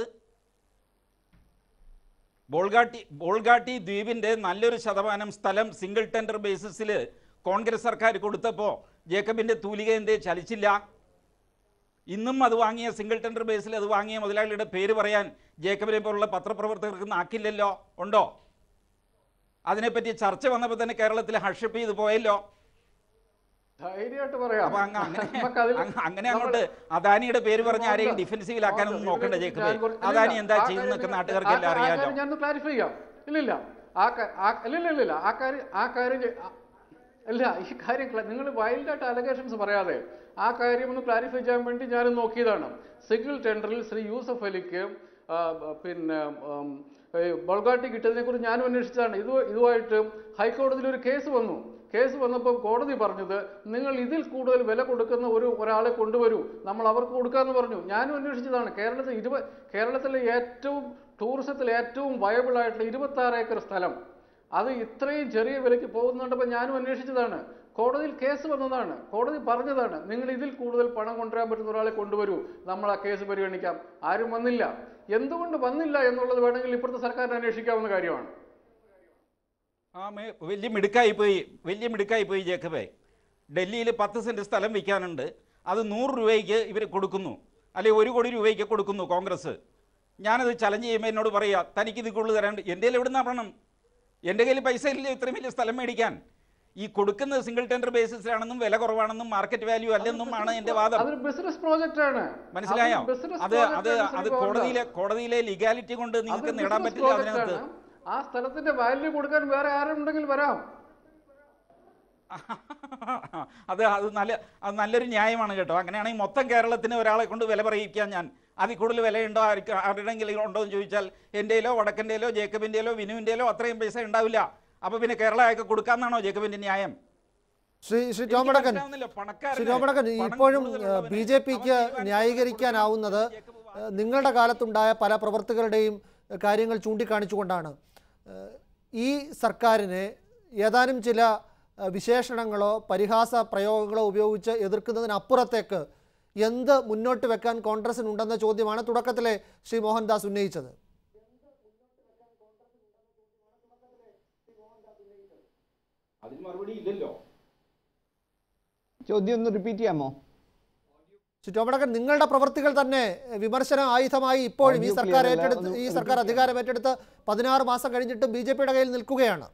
ബോൾഗാട്ടി ബോൾഗാട്ടി ദ്വീപിന്റെ നല്ലൊരു ശതമാനം സ്ഥലം സിംഗിൾ ടെൻഡർ ബേസിസിൽ കോൺഗ്രസ് സർക്കാർ കൊടുത്തപ്പോൾ ജേക്കബിന്റെ തൂലിക എന്തേ ചലിച്ചില്ല ഇന്നും അത് വാങ്ങിയ സിംഗിൾ ടെൻഡർ ബേസിൽ അത് വാങ്ങിയ മുതലാളിയുടെ പേര് പറയാൻ ജേക്കബിനെ പോലുള്ള പത്രപ്രവർത്തകർക്ക് നാക്കില്ലല്ലോ ഉണ്ടോ അതിനെപ്പറ്റി ചർച്ച വന്നപ്പോൾ തന്നെ കേരളത്തിൽ ഹർഷപ്പ് ചെയ്ത് പോയല്ലോ ധൈര്യമായിട്ട് പറയാം അപ്പൊ അങ്ങ് അങ്ങനെ നമുക്കതിൽ- അങ്ങ് അങ്ങനെ നമ്മൾ- അങ്ങോട്ട് അദാനിയുടെ പേര് പറഞ്ഞ് ആരെയും മോഹൻദാസ്, ഡിഫൻസീവിലാക്കാനൊന്നും നോക്കണ്ട ഇതിൽ ജേക്കബ് ഞാൻ കുറച്ച് അദാനി ഇല്ലില്ല, എന്താ ആ ചെയ്യുന്നതൊക്കെ കാര്യം നാട്ടുകാർക്ക് എല്ലാം ആ- ആ അറിയാലോ കാര്യം ഞാനൊന്ന് ക്ലാരിഫൈ ചെയ്യാം ഇല്ലില്ല ആ കാ- ആ- ഇല്ലില്ല ഇല്ലില്ല ആ കാര്യം ആ കാര്യം ചെ- ആ- ഇല്ല ഈ കാര്യം നിങ്ങൾ വൈൽഡായിട്ട് അലഗേഷൻസ് പറയാതെ ആ കാര്യം ഒന്ന് ക്ലാരിഫൈ ചെയ്യാൻ വേണ്ടി ഞാൻ നോക്കിയതാണ് സിംഗിൾ ടെൻഡറിൽ ശ്രീ യൂസഫ് അലിക്ക് ആ, ബ- പിന്നെ ഉം, ഈ ബൾഗാട്ടി കിട്ടിയതിനെ കുറിച്ച് ഞാനും അന്വേഷിച്ചതാണ് ഇത് ഇതുമായിട്ട് ഹൈക്കോടതിയിൽ ഒരു കേസ് വന്നു കേസ് വന്നപ്പോൾ കോടതി പറഞ്ഞത് നിങ്ങൾ ഇതിൽ കൂടുതൽ വില കൊടുക്കുന്ന ഒരു ഒരാളെ കൊണ്ടുവരൂ നമ്മൾ അവർക്ക് കൊടുക്കാമെന്ന് പറഞ്ഞു ഞാനും അന്വേഷിച്ചതാണ് കേരളത്തിൽ ഇരുപ കേരളത്തിലെ ഏറ്റവും ടൂറിസത്തിൽ ഏറ്റവും വയബിൾ ആയിട്ടുള്ള ഇരുപത്തി ആറ് ഏക്കർ സ്ഥലം അത് ഇത്രയും ചെറിയ വിലയ്ക്ക് പോകുന്നുണ്ടപ്പോൾ ഞാനും അന്വേഷിച്ചതാണ് കോടതിയിൽ കേസ് വന്നതാണ് കോടതി പറഞ്ഞതാണ് നിങ്ങൾ ഇതിൽ കൂടുതൽ പണം കൊണ്ടുവരാൻ പറ്റുന്ന ഒരാളെ കൊണ്ടുവരൂ നമ്മൾ ആ കേസ് പരിഗണിക്കാം ആരും വന്നില്ല എന്തുകൊണ്ട് വന്നില്ല എന്നുള്ളത് വേണമെങ്കിൽ ഇപ്പോഴത്തെ സർക്കാരിന് അന്വേഷിക്കാവുന്ന കാര്യമാണ് ആ മേ വലിയ മിടുക്കായി പോയി വലിയ മിടുക്കായി പോയി ജേക്കബേ ഡൽഹിയിൽ പത്ത് സെന്റ് സ്ഥലം വിൽക്കാനുണ്ട് അത് നൂറ് രൂപയ്ക്ക് ഇവർ കൊടുക്കുന്നു അല്ലെങ്കിൽ ഒരു കോടി രൂപയ്ക്ക് കൊടുക്കുന്നു കോൺഗ്രസ് ഞാനത് ചലഞ്ച് ചെയ്യുമ്പോൾ എന്നോട് പറയുക തനിക്ക് ഇത് കൂടുതൽ തരാണ്ട് എൻ്റെ കയ്യിൽ എവിടുന്നാ പണം എൻ്റെ കയ്യിൽ പൈസ ഇല്ല ഇത്രയും വലിയ സ്ഥലം മേടിക്കാൻ ഈ കൊടുക്കുന്നത് സിംഗിൾ ടെൻഡർ ബേസിസിലാണെന്നും വില കുറവാണെന്നും മാർക്കറ്റ് വാല്യൂ അല്ലെന്നും ആണ് എൻ്റെ വാദം അതൊരു ബിസിനസ് പ്രോജക്റ്റ് ആണ് മനസ്സിലായോ അതൊരു business അത് project അത് ആണ് ശ്രീ അത് മോഹൻദാസ്. കോടതിയിലെ കോടതിയിലെ ലീഗാലിറ്റി കൊണ്ട് നിങ്ങൾക്ക് അതൊരു നേടാൻ business പറ്റില്ല project അതിനകത്ത് ആണ്. ആ സ്ഥലത്തിന്റെ വാല്യൂ കൊടുക്കാൻ വേറെ ആരും ഉണ്ടെങ്കിൽ വരാം അത് അത് നല്ല അത് നല്ലൊരു ന്യായമാണ് കേട്ടോ അങ്ങനെയാണെങ്കിൽ മൊത്തം കേരളത്തിന് ഒരാളെ കൊണ്ട് വില പറയിക്കാൻ ഞാൻ അതിൽ കൂടുതൽ വിലയുണ്ടോ ആർക്ക് ആരുടെങ്കിലും ഉണ്ടോ എന്ന് ചോദിച്ചാൽ എൻ്റെയിലോ വടക്കൻ്റെയിലോ ജേക്കബിൻ്റെയിലോ വിനുവിൻ്റെയിലോ അത്രയും പൈസ ഉണ്ടാവില്ല അപ്പോൾ പിന്നെ കേരളമൊക്കെ കൊടുക്കാമെന്നാണോ ജേക്കബിൻ്റെ ന്യായം ശ്രീ ശ്രീ എനിക്ക് ടോം വടക്കൻ മനസ്സിലാവുന്നില്ല. പണക്കാരന് ശ്രീ ടോം വടക്കൻ പണം ഇപ്പോഴും കൂടുതലുള്ളവന് ബി ജെ പിക്ക് അവൻ തീരുമാനിക്കാൻ ന്യായീകരിക്കാനാവുന്നത് ജേക്കബ് ഏഹ്, നിങ്ങളുടെ കാലത്തുണ്ടായ പല പ്രവർത്തകരുടെയും ഏഹ്, കാര്യങ്ങൾ ചൂണ്ടിക്കാണിച്ചുകൊണ്ടാണ് ഏഹ്, ഈ സർക്കാരിനെ ഏതാനും ചില ഏഹ്, വിശേഷണങ്ങളോ പരിഹാസ പ്രയോഗങ്ങളോ ഉപയോഗിച്ച് എതിർക്കുന്നതിനപ്പുറത്തേക്ക് എന്ത് മുന്നോട്ട് വെക്കാൻ കോൺഗ്രസിനുണ്ടെന്ന ചോദ്യമാണ് തുടക്കത്തിലെ ശ്രീ മോഹൻദാസ് ഉന്നയിച്ചത് അതിന് മറുപടി ഇല്ലല്ലോ ചോദ്യം ഒന്ന് റിപ്പീറ്റ് ചെയ്യാമോ ശ്രീ ടോം വടക്കൻ നിങ്ങളുടെ പ്രവൃത്തികൾ തന്നെ ഏഹ്, വിമർശന ആയുധമായി ഇപ്പോഴും ഈ Audio സർക്കാർ clear അല്ല. ഏറ്റെടുത്ത് ഒന്ന് ഈ സർക്കാർ അധികാരം ഏറ്റെടുത്ത് പതിനാറ് മാസം കഴിഞ്ഞിട്ടും ബി ജെ പിയുടെ കയ്യിൽ നിൽക്കുകയാണ്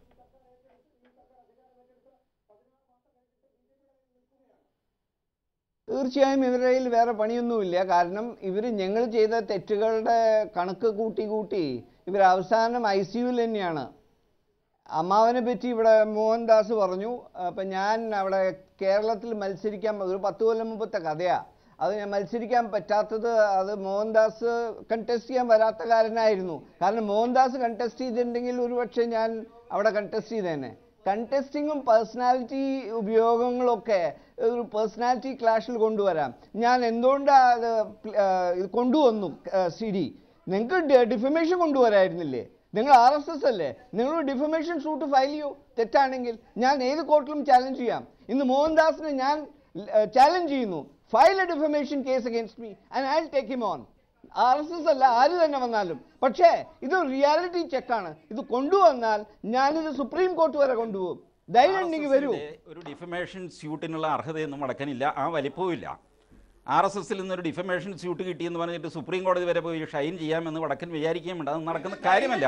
തീർച്ചയായും ഇവരുടെ കയ്യിൽ വേറെ പണിയൊന്നുമില്ല കാരണം ഇവർ ഞങ്ങൾ ചെയ്ത തെറ്റുകളുടെ കണക്ക് കൂട്ടി കൂട്ടി ഇവർ അവസാനം ഐ സി യുവിൽ തന്നെയാണ് അമ്മാവനെ പറ്റി ഇവിടെ മോഹൻദാസ് പറഞ്ഞു അപ്പം ഞാൻ അവിടെ കേരളത്തിൽ മത്സരിക്കാൻ ഒരു പത്ത് കൊല്ലം മുമ്പത്തെ കഥയാണ് അത് ഞാൻ മത്സരിക്കാൻ പറ്റാത്തത് അത് മോഹൻദാസ് കണ്ടസ്റ്റ് ചെയ്യാൻ വരാത്ത കാരനായിരുന്നു കാരണം മോഹൻദാസ് കണ്ടസ്റ്റ് ചെയ്തിട്ടുണ്ടെങ്കിൽ ഒരുപക്ഷെ ഞാൻ അവിടെ കണ്ടസ്റ്റ് ചെയ്തേനെ കണ്ടസ്റ്റിങ്ങും പേഴ്സണാലിറ്റി ഉപയോഗങ്ങളൊക്കെ ഒരു പേഴ്സണാലിറ്റി ക്ലാഷിൽ കൊണ്ടുവരാം ഞാൻ എന്തുകൊണ്ടാണ് അത് പ്ല- ആ, ഇത് കൊണ്ടുവന്നു സി ഡി നിങ്ങൾക്ക് ഡിഫമേഷൻ കൊണ്ടുവരായിരുന്നില്ലേ നിങ്ങൾ ആർ എസ് എസ് അല്ലേ നിങ്ങൾ ഡിഫമേഷൻ സൂട്ട് ഫയൽ ചെയ്യൂ തെറ്റാണെങ്കിൽ ഞാൻ ഏത് കോർട്ടിലും ചാലഞ്ച് ചെയ്യാം ഇന്ന് മോഹൻദാസിനെ ഞാൻ ചാലഞ്ച് ചെയ്യുന്നു file a defamation case against me and I take him on R S S അല്ല ആര് തന്നെ വന്നാലും പക്ഷേ ഇത് റിയാലിറ്റി ചെക്കാണ് ഇത് കൊണ്ടുവന്നാൽ ഞാനിത് സുപ്രീം കോർട്ട് വരെ കൊണ്ടുപോകും ധൈര്യം ഉണ്ടെങ്കിൽ വരൂ RSS ന്റെ ഒരു ഡിഫമേഷൻ സ്യൂട്ടിനുള്ള അർഹതയൊന്നും മടക്കാനില്ല ആ വലിപ്പവും ഇല്ല ആർ എസ് എസിൽ നിന്നൊരു ഡിഫമേഷൻ സ്യൂട്ട് കിട്ടിയെന്ന് പറഞ്ഞിട്ട് സുപ്രീം കോടതി വരെ പോയി ഷൈൻ ചെയ്യാമെന്ന് വടക്കൻ വിചാരിക്കുകയും വേണ്ട അത് നടക്കുന്ന കാര്യമല്ല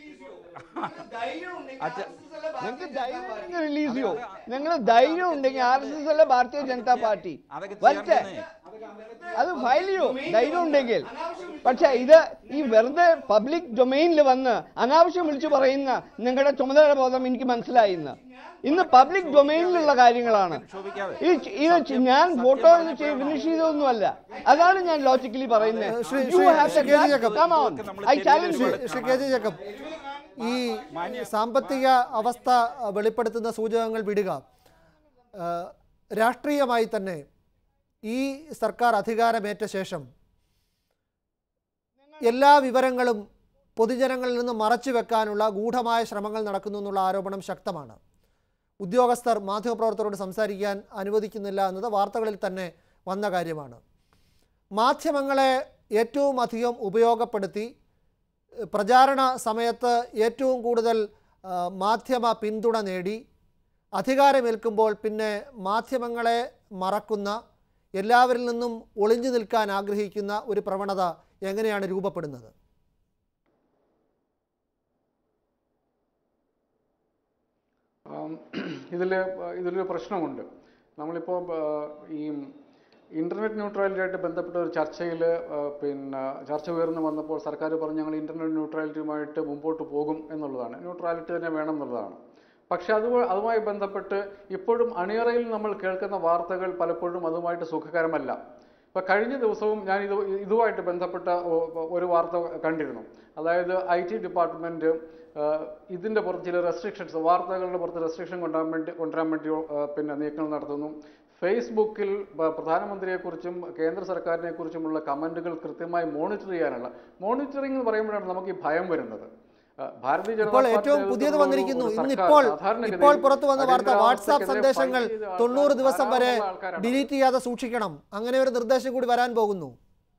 അച്ഛ- നിങ്ങൾക്ക് ധൈര്യം ഉണ്ടെങ്കിൽ റിലീസ് ചെയ്യോ നിങ്ങൾ ധൈര്യം ഉണ്ടെങ്കിൽ ആർ എസ് എസ് അല്ല ഭാരതീയ ജനതാ പാർട്ടി അതൊക്കെ വരട്ടെ ചെയ്യാൻ അത് ഫയൽ ചെയ്യോ ധൈര്യം ഉണ്ടെങ്കിൽ പക്ഷെ ഇത് ഈ വെറുതെ പബ്ലിക് ഡൊമൈനിൽ വന്ന് അനാവശ്യം വിളിച്ചു പറയുന്ന നിങ്ങളുടെ ചുമതല ബോധം എനിക്ക് മനസ്സിലായി ഇന്ന് ഇന്ന് പബ്ലിക് ഡൊമൈനിലുള്ള കാര്യങ്ങളാണ് ക്ഷോഭിക്കാതെ. ഈ ച- ഇത് ച- ഞാൻ ഫോട്ടോ ഫിനിഷ് ചെയ്തൊന്നുമല്ല അതാണ് ഞാൻ ലോജിക്കലി പറയുന്നത് Shri- You Shri- have Shri the K G guts. Jacob. Come on. I challenge you. Shri K J Jacob ഈ സാമ്പത്തിക അവസ്ഥ അഹ്, വെളിപ്പെടുത്തുന്ന സൂചകങ്ങൾ വിടുക അഹ്, രാഷ്ട്രീയമായി തന്നെ ഈ സർക്കാർ അധികാരമേറ്റ ശേഷം എല്ലാ വിവരങ്ങളും പൊതുജനങ്ങളിൽ നിന്ന് മറച്ചു വെക്കാനുള്ള ഗൂഢമായ ശ്രമങ്ങൾ നടക്കുന്നു എന്നുള്ള ആരോപണം ശക്തമാണ് ഉദ്യോഗസ്ഥർ മാധ്യമപ്രവർത്തകരോട് സംസാരിക്കാൻ അനുവദിക്കുന്നില്ല എന്നത് വാർത്തകളിൽ തന്നെ വന്ന കാര്യമാണ് മാധ്യമങ്ങളെ ഏറ്റവും അധികം ഉപയോഗപ്പെടുത്തി ഏഹ് പ്രചാരണ സമയത്ത് ഏറ്റവും കൂടുതൽ ആ, മാധ്യമ പിന്തുണ നേടി അധികാരമേൽക്കുമ്പോൾ പിന്നെ മാധ്യമങ്ങളെ മറക്കുന്ന എല്ലാവരിൽ നിന്നും ഒളിഞ്ഞു നിൽക്കാൻ ആഗ്രഹിക്കുന്ന ഒരു പ്രവണത എങ്ങനെയാണ് രൂപപ്പെടുന്നത് ഇതിൽ ഇതിലൊരു പ്രശ്നമുണ്ട് നമ്മളിപ്പോൾ ഈ ഇൻ്റർനെറ്റ് ന്യൂട്രാലിറ്റിയായിട്ട് ബന്ധപ്പെട്ട ഒരു ചർച്ചയിൽ പിന്നെ ചർച്ച ഉയർന്നു വന്നപ്പോൾ സർക്കാർ പറഞ്ഞു ഞങ്ങൾ ഇൻ്റർനെറ്റ് ന്യൂട്രാലിറ്റിയുമായിട്ട് മുമ്പോട്ട് പോകും എന്നുള്ളതാണ് ന്യൂട്രാലിറ്റി തന്നെ വേണം എന്നുള്ളതാണ് പക്ഷെ അത് അതുമായി ബന്ധപ്പെട്ട് ഇപ്പോഴും അണിയറയിൽ നമ്മൾ കേൾക്കുന്ന വാർത്തകൾ പലപ്പോഴും അതുമായിട്ട് സുഖകരമല്ല ഇപ്പം കഴിഞ്ഞ ദിവസവും ഞാൻ ഇത് ഇതുമായിട്ട് ബന്ധപ്പെട്ട ഒ- ഒരു വാർത്ത കണ്ടിരുന്നു അതായത് ഐ ടി ഡിപ്പാർട്ട്മെൻറ്റ് ഇതിൻ്റെ പുറത്ത് ചില റെസ്ട്രിക്ഷൻസ് വാർത്തകളുടെ പുറത്ത് റെസ്ട്രിക്ഷൻ കൊണ്ടുവരാൻ വേണ്ടി കൊണ്ടുവരാൻ വേണ്ടി ആ, പിന്നെ നീക്കങ്ങൾ നടത്തുന്നു ഫേസ്ബുക്കിൽ പ- പ്രധാനമന്ത്രിയെക്കുറിച്ചും കേന്ദ്ര സർക്കാരിനെക്കുറിച്ചുമുള്ള കമൻറ്റുകൾ കൃത്യമായി മോണിറ്റർ ചെയ്യാനുള്ള മോണിറ്ററിംഗ് എന്ന് പറയുമ്പോഴാണ് നമുക്ക് ഈ ഭയം വരുന്നത് ആ, ഭാരതീയ ജനതാ ഇപ്പോൾ പാർട്ടി ഏറ്റവും പുതിയത് നേതൃത്വത്തിലുള്ള വന്നിരിക്കുന്നു ഒരു സർക്കാർ ഇന്നിപ്പോൾ സാധാരണഗതിയിൽ ഇപ്പോൾ പുറത്തു വന്ന വാർത്ത അടിയന്തരാവസ്ഥയ്ക്കെതിരെ വാട്സാപ്പ് fight സന്ദേശങ്ങൾ ചെയ്ത ആൾക്കാർ തൊണ്ണൂറ് ദിവസം വരെ ധാരാളമുള്ള ആൾക്കാരാണ്. ഡിലീറ്റ് ചെയ്യാതെ സൂക്ഷിക്കണം അങ്ങനെ ഒരു നിർദ്ദേശം കൂടി വരാൻ പോകുന്നു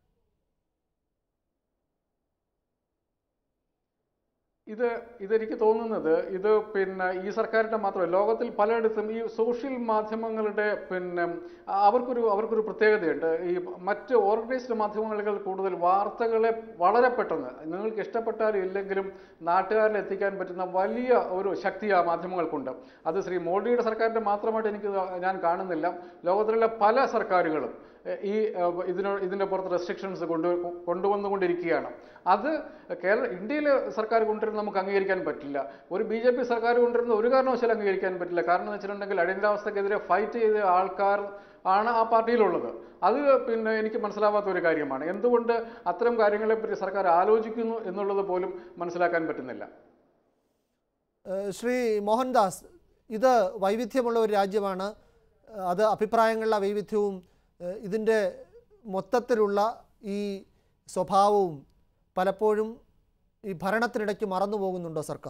ഇത് ഇതെനിക്ക് തോന്നുന്നത് ഇത് പിന്നെ ഈ സർക്കാരിൻ്റെ മാത്രമല്ല ലോകത്തിൽ പലയിടത്തും ഈ സോഷ്യൽ മാധ്യമങ്ങളുടെ പിന്നെ ആ, അവർക്കൊരു അവർക്കൊരു പ്രത്യേകതയുണ്ട് ഈ മറ്റ് ഓർഗനൈസ്ഡ് മാധ്യമങ്ങൾ കൂടുതൽ വാർത്തകളെ വളരെ പെട്ടെന്ന് നിങ്ങൾക്ക് ഇഷ്ടപ്പെട്ടാലും ഇല്ലെങ്കിലും നാട്ടുകാരിൽ എത്തിക്കാൻ പറ്റുന്ന വലിയ ഒരു ശക്തി ആ മാധ്യമങ്ങൾക്കുണ്ട് അത് ശ്രീ മോഡിയുടെ സർക്കാരിൻ്റെ മാത്രമായിട്ട് എനിക്ക് ഞാൻ കാണുന്നില്ല ലോകത്തിലുള്ള പല സർക്കാരുകളും എഹ്, ഈ ഏഹ്, ഇതിനോ ഇതിൻ്റെ പുറത്ത് റെസ്ട്രിക്ഷൻസ് കൊണ്ട് കൊണ്ടുവന്നുകൊണ്ടിരിക്കുകയാണ് അത് കേരള ഇന്ത്യയിലെ സർക്കാർ കൊണ്ടുവരുന്ന നമുക്ക് അംഗീകരിക്കാൻ പറ്റില്ല ഒരു ബി ജെ പി സർക്കാർ കൊണ്ടുവരുന്ന ഒരു കാരണവശാലും അംഗീകരിക്കാൻ പറ്റില്ല കാരണം എന്ന് വെച്ചിട്ടുണ്ടെങ്കിൽ അടിയന്തരാവസ്ഥക്കെതിരെ ഫൈറ്റ് ചെയ്ത ആൾക്കാർ ആണ് ആ പാർട്ടിയിലുള്ളത് അത് പിന്നെ എനിക്ക് മനസ്സിലാവാത്ത ഒരു കാര്യമാണ് എന്തുകൊണ്ട് അത്തരം കാര്യങ്ങളെപ്പറ്റി സർക്കാർ ആലോചിക്കുന്നു എന്നുള്ളത് പോലും മനസ്സിലാക്കാൻ പറ്റുന്നില്ല ഏഹ് ശ്രീ മോഹൻദാസ് ഇത് വൈവിധ്യമുള്ള ഒരു രാജ്യമാണ് ഏഹ് അത് അഭിപ്രായങ്ങളുടെ വൈവിധ്യവും ഏഹ് ഇതിൻ്റെ മൊത്തത്തിലുള്ള ഈ സ്വഭാവവും പലപ്പോഴും ഈ ഭരണത്തിനിടയ്ക്ക് മറന്നു പോകുന്നുണ്ടോ സർക്കാർ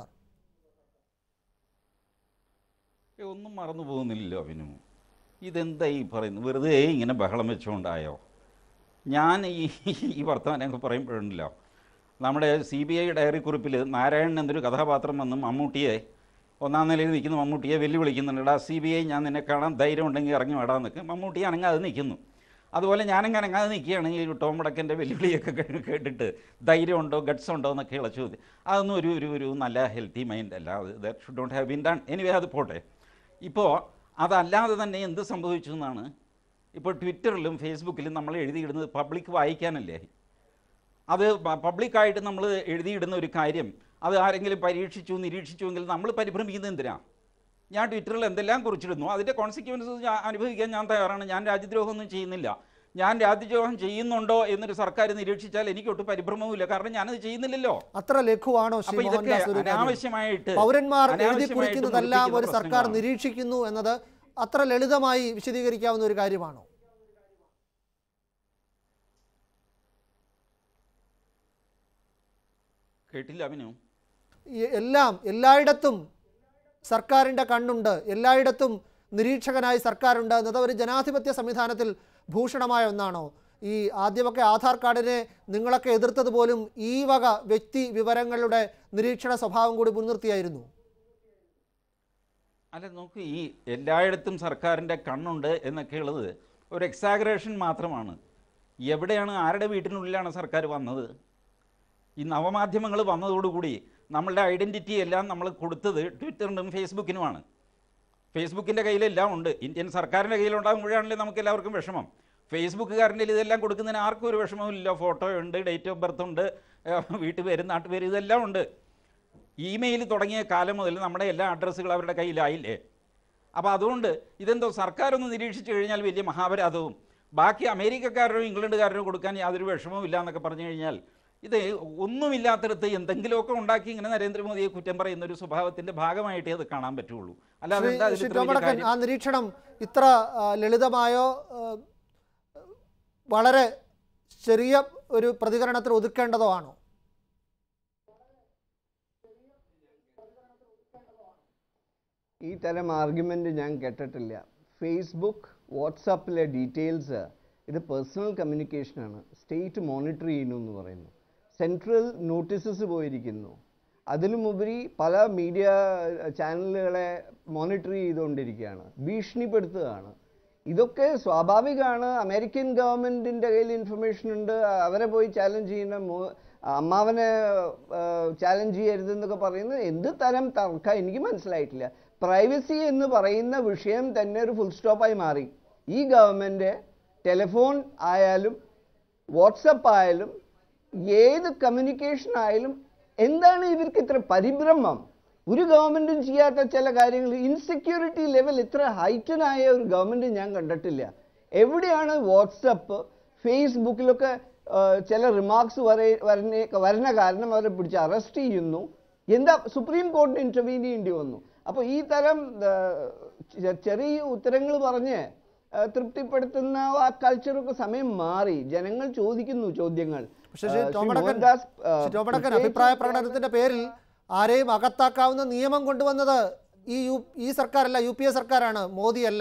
ഏ, ഒന്നും മറന്നു പോകുന്നില്ലല്ലോ അവനും ഇതെന്താ ഈ പറയുന്നത് വെറുതെ ഇങ്ങനെ ബഹളം വെച്ചുകൊണ്ടായോ ഞാൻ ഈ ഈ വർത്തമാനമൊക്കെ പറയുമ്പോഴുണ്ടല്ലോ നമ്മുടെ സി ബി ഐ ഡയറി കുറിപ്പിൽ നാരായണൻ എന്നൊരു കഥാപാത്രം വന്ന് മമ്മൂട്ടിയെ ഒന്നാം നിലയിൽ നിൽക്കുന്ന മമ്മൂട്ടിയെ വെല്ലുവിളിക്കുന്നുണ്ട് ആ സി ബി ഐ ഞാൻ നിന്നെ കാണാൻ ധൈര്യം ഉണ്ടെങ്കിൽ ഇറങ്ങി വേടാൻ നിൽക്കും മമ്മൂട്ടി അനങ്ങാതെ നിൽക്കുന്നു അതുപോലെ ഞാനങ്ങനെ അനങ്ങാതെ നിൽക്കുകയാണ് ഈ ടോം വടക്കൻ്റെ വെല്ലുവിളിയൊക്കെ കേ- കേട്ടിട്ട് ധൈര്യമുണ്ടോ ഗട്ട്സ് ഉണ്ടോ എന്നൊക്കെയുള്ള ചോദ്യം അതൊന്നും ഒരു ഒരു ഒരു നല്ല ഹെൽത്തി മൈൻഡ് അല്ല അത് that should don't have been done anyway അത് പോട്ടെ ഇപ്പോൾ അതല്ലാതെ തന്നെ എന്ത് സംഭവിച്ചു എന്നാണ് ഇപ്പോൾ ട്വിറ്ററിലും ഫേസ്ബുക്കിലും നമ്മൾ എഴുതിയിടുന്നത് പബ്ലിക് വായിക്കാനല്ലേ അത് പ- പബ്ലിക്കായിട്ട് നമ്മൾ എഴുതിയിടുന്ന ഒരു കാര്യം അത് ആരെങ്കിലും പരീക്ഷിച്ചു നിരീക്ഷിച്ചു എങ്കിൽ നമ്മൾ പരിഭ്രമിക്കുന്നത് എന്തിനാ ഞാൻ ട്വിറ്ററിൽ എന്തെല്ലാം കുറിച്ചിടുന്നു അതിൻ്റെ കോൺസിക്വൻസസ് അനുഭവിക്കാൻ ഞാൻ തയ്യാറാണ് ഞാൻ രാജ്യദ്രോഹമൊന്നും ചെയ്യുന്നില്ല ഞാൻ രാജ്യദ്രോഹം ചെയ്യുന്നുണ്ടോ എന്നൊരു സർക്കാർ നിരീക്ഷിച്ചാൽ എനിക്ക് ഒട്ടും പരിഭ്രമവുമില്ല കാരണം ഞാനത് ചെയ്യുന്നില്ലല്ലോ അത്ര ലഘുവാണോ ശ്രീ അപ്പൊ ഇതൊക്കെ മോഹൻദാസ് ഒരു കാര്യം അനാവശ്യമായിട്ട് പൗരന്മാർ എഴുതി അനാവശ്യമായിട്ട് കുറിക്കുന്നതെല്ലാം ഒരു മുറിപ്പിക്കുന്ന സർക്കാർ പ്രശ്നങ്ങളാണ്. നിരീക്ഷിക്കുന്നു എന്നത് അത്ര ലളിതമായി വിശദീകരിക്കാവുന്ന ഒരു കാര്യമാണോ കേട്ടില്ല അഭിനു ഈ- എല്ലാം എല്ലായിടത്തും സർക്കാരിൻ്റെ കണ്ണുണ്ട് എല്ലായിടത്തും നിരീക്ഷകനായി സർക്കാരുണ്ട് എന്നത് ഒരു ജനാധിപത്യ സംവിധാനത്തിൽ ഭൂഷണമായ ഒന്നാണോ ഈ ആദ്യമൊക്കെ ആധാർ കാർഡിനെ നിങ്ങളൊക്കെ എതിർത്തത് പോലും ഈ വക വ്യക്തി വിവരങ്ങളുടെ നിരീക്ഷണ സ്വഭാവം കൂടി മുൻനിർത്തിയായിരുന്നു അല്ല നോക്ക് ഈ എല്ലായിടത്തും സർക്കാരിൻ്റെ കണ്ണുണ്ട് എന്നൊക്കെയുള്ളത് ഒരു എക്സാഗ്രേഷൻ മാത്രമാണ് എവിടെയാണ് ആരുടെ വീട്ടിനുള്ളിലാണ് സർക്കാർ വന്നത് ഈ നവമാധ്യമങ്ങൾ വന്നതോടുകൂടി നമ്മളുടെ ഐഡൻറ്റിറ്റി എല്ലാം നമ്മൾ കൊടുത്തത് ട്വിറ്ററിനും ഫേസ്ബുക്കിനുമാണ് ഫേസ്ബുക്കിൻ്റെ കയ്യിലെല്ലാം ഉണ്ട് ഇന്ത്യൻ സർക്കാരിൻ്റെ കയ്യിലുണ്ടാകുമ്പോഴാണല്ലേ നമുക്ക് എല്ലാവർക്കും വിഷമം ഫേസ്ബുക്കുകാരൻ്റെ ഇതെല്ലാം കൊടുക്കുന്നതിന് ആർക്കും ഒരു വിഷമമില്ല ഫോട്ടോ ഉണ്ട് ഡേറ്റ് ഓഫ് ബർത്ത് ഉണ്ട് ഏഹ് വീട്ടു പേര് നാട്ടുപേര് ഇതെല്ലാം ഉണ്ട് ഇമെയിൽ തുടങ്ങിയ കാലം മുതൽ നമ്മുടെ എല്ലാ അഡ്രസ്സുകളും അവരുടെ കയ്യിലായില്ലേ അപ്പോൾ അതുകൊണ്ട് ഇതെന്തോ സർക്കാരൊന്ന് നിരീക്ഷിച്ചു കഴിഞ്ഞാൽ വലിയ മഹാപരാധവും ബാക്കി അമേരിക്കക്കാരനോ ഇംഗ്ലണ്ടുകാരനോ കൊടുക്കാൻ യാതൊരു വിഷമവും ഇല്ല എന്നൊക്കെ പറഞ്ഞു കഴിഞ്ഞാൽ ഇത് ഒന്നുമില്ലാത്തടത്ത് എന്തെങ്കിലുമൊക്കെ ഉണ്ടാക്കി ഇങ്ങനെ നരേന്ദ്രമോദിയെ കുറ്റം പറയുന്ന ഒരു സ്വഭാവത്തിന്റെ ഭാഗമായിട്ടേ അത് കാണാൻ പറ്റുള്ളൂ അല്ലാതെ ശ്രീ എന്താ അതിൽ ശ്രീ ഇത്ര വലിയ ടോമടക്കൻ കാര്യം? ആ നിരീക്ഷണം ഇത്ര ആ, ലളിതമായോ ആ, വളരെ ചെറിയ ഒരു പ്രതികരണത്തിൽ ഒതുക്കേണ്ടതോ ആണോ ഈ തരം ആർഗ്യുമെൻ്റ് ഞാൻ കേട്ടിട്ടില്ല ഫേസ്ബുക്ക് വാട്സാപ്പിലെ ഡീറ്റെയിൽസ് ഇത് പേഴ്സണൽ കമ്മ്യൂണിക്കേഷനാണ് സ്റ്റേറ്റ് മോണിറ്റർ ചെയ്യുന്നു എന്ന് പറയുന്നു സെൻട്രൽ നോട്ടീസസ് പോയിരിക്കുന്നു അതിലുമുപരി പല മീഡിയ ചാനലുകളെ മോണിറ്റർ ചെയ്തുകൊണ്ടിരിക്കുകയാണ് ഭീഷണിപ്പെടുത്തുകയാണ് ഇതൊക്കെ സ്വാഭാവികമാണ് അമേരിക്കൻ ഗവൺമെൻറ്റിൻ്റെ കയ്യിൽ ഇൻഫർമേഷൻ ഉണ്ട് അവരെ പോയി ചാലഞ്ച് ചെയ്യുന്ന മോ- അമ്മാവനെ ചാലഞ്ച് ചെയ്യരുതെന്നൊക്കെ പറയുന്നത് എന്ത് തരം തർക്കം എനിക്ക് മനസ്സിലായിട്ടില്ല പ്രൈവസി എന്ന് പറയുന്ന വിഷയം തന്നെ ഒരു ഫുൾ സ്റ്റോപ്പായി മാറി ഈ ഗവൺമെൻറ് ടെലിഫോൺ ആയാലും വാട്സപ്പ് ആയാലും ഏത് കമ്മ്യൂണിക്കേഷൻ ആയാലും എന്താണ് ഇവർക്ക് ഇത്ര പരിഭ്രമം ഒരു ഗവൺമെൻറ്റും ചെയ്യാത്ത ചില കാര്യങ്ങൾ ഇൻസെക്യൂരിറ്റി ലെവൽ ഇത്ര ഹൈറ്റനായ ഒരു ഗവൺമെൻറ് ഞാൻ കണ്ടിട്ടില്ല എവിടെയാണ് വാട്സപ്പ് ഫേസ്ബുക്കിലൊക്കെ ആ, ചില റിമാർക്സ് വരെ വരുന്ന വരുന്ന കാരണം അവരെ പിടിച്ച് അറസ്റ്റ് ചെയ്യുന്നു എന്താ സുപ്രീം കോടതി ഇൻ്റർവീൻ ചെയ്യേണ്ടി വന്നു അപ്പോൾ ഈ തരം ആ, ചെ- ചെറിയ ഉത്തരങ്ങൾ പറഞ്ഞ് ആ, തൃപ്തിപ്പെടുത്തുന്ന ആ കൾച്ചറൊക്കെ സമയം മാറി ജനങ്ങൾ ചോദിക്കുന്നു ചോദ്യങ്ങൾ പക്ഷേ ശ്രീ ആ, ശ്രീ ടോമടക്കൻ മോഹൻദാസ്, ആ, ശ്രീ ടോമടക്കൻ പ്രത്യേകിച്ച് അഭിപ്രായ പ്രകടനത്തിന്റെ പേരിൽ ആരെയും അകത്താക്കാവുന്ന നിയമം കൊണ്ടുവന്നത് ഈ യു ഈ സർക്കാരല്ല യു പി എ സർക്കാരാണ് മോദിയല്ല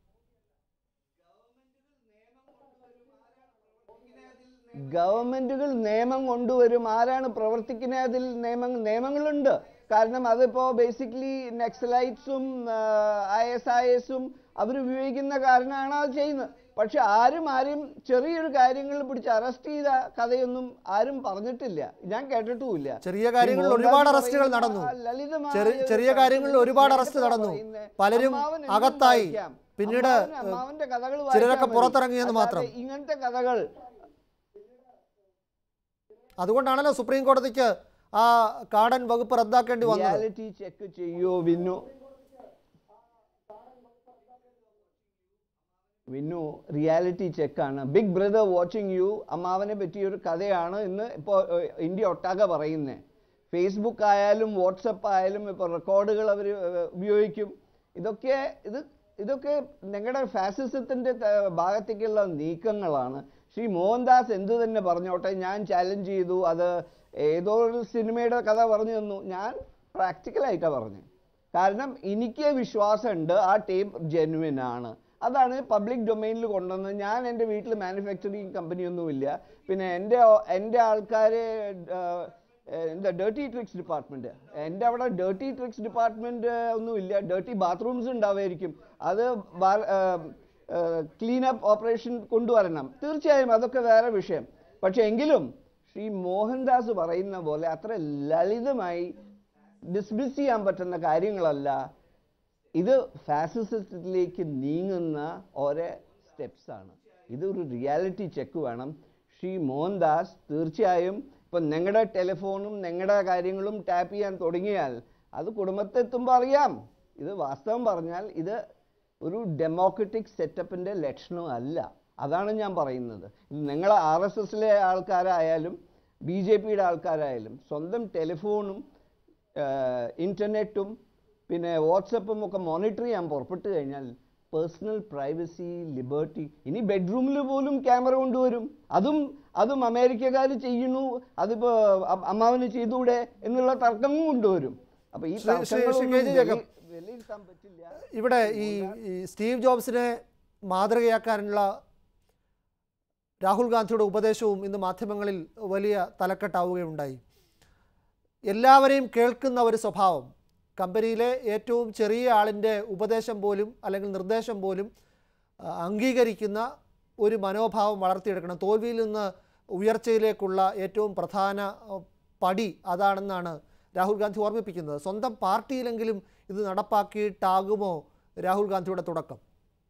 ഗവൺമെന്റുകൾ നിയമം കൊണ്ടുവരും ആരാണ് പ്രവർത്തിക്കുന്നത് അതിൽ നിയമ നിയമങ്ങളുണ്ട് കാരണം അതിപ്പോ ബേസിക്കലി നെക്സലൈറ്റ്സും ഐ എസ് ഐ എസും അവർ ഉപയോഗിക്കുന്ന കാരണമാണ് അത് ചെയ്യുന്നത് പക്ഷെ ആരും ആരും ചെറിയൊരു കാര്യങ്ങൾ പിടിച്ച് അറസ്റ്റ് ചെയ്ത കഥയൊന്നും ആരും പറഞ്ഞിട്ടില്ല ഞാൻ കേട്ടിട്ടുമില്ല ചെറിയ കാര്യങ്ങളിൽ ഈ ഒരുപാട് മോഹൻദാസ് അറസ്റ്റുകൾ പറയുന്ന നടന്നു ആ ലളിതമായ ചെറിയ ഒരു ചെറിയ കാര്യങ്ങളിൽ കാര്യത്തിൽ ഒരുപാട് അറസ്റ്റ് സ്നേഹത്തോടെ നടന്നു പറയുന്നെ, പലരും അമ്മാവൻ എന്തും അകത്തായി വായിക്കാം. പിന്നീട് അമ്മാവന് അമ്മാവന്റെ കഥകൾ ചിലരൊക്കെ വായിച്ചാൽ മതി. പുറത്തിറങ്ങിയെന്ന് അല്ലാതെ മാത്രം ഇങ്ങനത്തെ കഥകൾ അതുകൊണ്ടാണല്ലോ സുപ്രീം കോടതിക്ക് ആ കാടൻ വകുപ്പ് റദ്ദാക്കേണ്ടി വന്നത് റിയാലിറ്റി ചെക്ക് ചെയ്യോ വിന്നു വിന്നു റിയാലിറ്റി ചെക്കാണ് ബിഗ് ബ്രദർ വാച്ചിങ് യു അമ്മാവനെ പറ്റിയൊരു കഥയാണ് ഇന്ന് ഇപ്പോൾ ഇന്ത്യ ഒട്ടാകെ പറയുന്നത് ഫേസ്ബുക്ക് ആയാലും വാട്സപ്പ് ആയാലും ഇപ്പോൾ റെക്കോർഡുകൾ അവർ ഉപയോഗിക്കും ഇതൊക്കെ ഇത് ഇതൊക്കെ നിങ്ങളുടെ ഫാസിസത്തിൻ്റെ ഭാഗത്തേക്കുള്ള നീക്കങ്ങളാണ് ശ്രീ മോഹൻദാസ് എന്തു തന്നെ പറഞ്ഞോട്ടെ ഞാൻ ചാലഞ്ച് ചെയ്തു അത് ഏതോ ഒരു സിനിമയുടെ കഥ പറഞ്ഞു തന്നു ഞാൻ പ്രാക്ടിക്കലായിട്ടാണ് പറഞ്ഞു കാരണം എനിക്ക് വിശ്വാസമുണ്ട് ആ ടേപ്പ് ജെനുവിൻ ആണ് അതാണ് പബ്ലിക് ഡൊമൈനിൽ കൊണ്ടുവന്നത് ഞാൻ എൻ്റെ വീട്ടിൽ മാനുഫാക്ചറിങ് കമ്പനിയൊന്നുമില്ല പിന്നെ എൻ്റെ എൻ്റെ ആൾക്കാർ എന്താ ഡേർട്ടി ട്രിക്സ് ഡിപ്പാർട്ട്മെൻറ്റ് എൻ്റെ അവിടെ ഡേർട്ടി ട്രിക്സ് ഡിപ്പാർട്ട്മെൻറ്റ് ഒന്നുമില്ല ഡേർട്ടി ബാത്റൂംസ് ഉണ്ടാവുമായിരിക്കും അത് ക്ലീനപ്പ് ഓപ്പറേഷൻ കൊണ്ടുവരണം തീർച്ചയായും അതൊക്കെ വേറെ വിഷയം പക്ഷെ എങ്കിലും ശ്രീ മോഹൻദാസ് പറയുന്ന പോലെ അത്ര ലളിതമായി ഡിസ്മിസ് ചെയ്യാൻ പറ്റുന്ന കാര്യങ്ങളല്ല ഇത് ഫാസിസത്തിലേക്ക് നീങ്ങുന്ന ഓരോ സ്റ്റെപ്സ് ആണ് ഇതൊരു റിയാലിറ്റി ചെക്ക് വേണം ശ്രീ മോഹൻദാസ് തീർച്ചയായും ഇപ്പം നിങ്ങളുടെ ടെലിഫോണും നിങ്ങളുടെ കാര്യങ്ങളും ടാപ്പ് ചെയ്യാൻ തുടങ്ങിയാൽ അത് കുടുംബത്തെത്തുമ്പോൾ അറിയാം ഇത് വാസ്തവം പറഞ്ഞാൽ ഇത് ഒരു ഡെമോക്രറ്റിക് സെറ്റപ്പിൻ്റെ ലക്ഷണം അല്ല അതാണ് ഞാൻ പറയുന്നത് ഇത് നിങ്ങൾ ആർ എസ് എസിലെ ആൾക്കാരായാലും ബി ജെ പിയുടെ ആൾക്കാരായാലും സ്വന്തം ടെലിഫോണും ഇൻ്റർനെറ്റും പിന്നെ വാട്സപ്പും ഒക്കെ മോണിറ്റർ ചെയ്യാൻ പുറപ്പെട്ട് കഴിഞ്ഞാൽ പേഴ്സണൽ പ്രൈവസി ലിബർട്ടി ഇനി ബെഡ്റൂമിൽ പോലും ക്യാമറ കൊണ്ടുവരും അതും അതും അമേരിക്കക്കാർ ചെയ്യുന്നു അതിപ്പോ അ- അമ്മാവന് ചെയ്തുകൂടെ എന്നുള്ള തർക്കവും കൊണ്ടുവരും അപ്പൊ ഈ ശ്രീ- ശ്രീ- ശ്രീ തർക്കങ്ങളൊന്നും കെ ജി ജേക്കബ്. വില- വിലയിരുത്താൻ പറ്റില്ല ഇവിടെ ഈ ഈ സ്റ്റീവ് ജോബ്സിനെ മാതൃകയാക്കാനുള്ള രാഹുൽ ഗാന്ധിയുടെ ഉപദേശവും ഇന്ന് മാധ്യമങ്ങളിൽ വലിയ തലക്കെട്ടാവുകയുണ്ടായി എല്ലാവരെയും കേൾക്കുന്ന ഒരു സ്വഭാവം കമ്പനിയിലെ ഏറ്റവും ചെറിയ ആളിൻ്റെ ഉപദേശം പോലും അല്ലെങ്കിൽ നിർദ്ദേശം പോലും ആ, അംഗീകരിക്കുന്ന ഒരു മനോഭാവം വളർത്തിയെടുക്കണം തോൽവിയിൽ നിന്ന് ഉയർച്ചയിലേക്കുള്ള ഏറ്റവും പ്രധാന ആ, പടി അതാണെന്നാണ് രാഹുൽ ഗാന്ധി ഓർമ്മിപ്പിക്കുന്നത് സ്വന്തം പാർട്ടിയിലെങ്കിലും ഇത് നടപ്പാക്കിയിട്ടാകുമോ രാഹുൽ ഗാന്ധിയുടെ തുടക്കം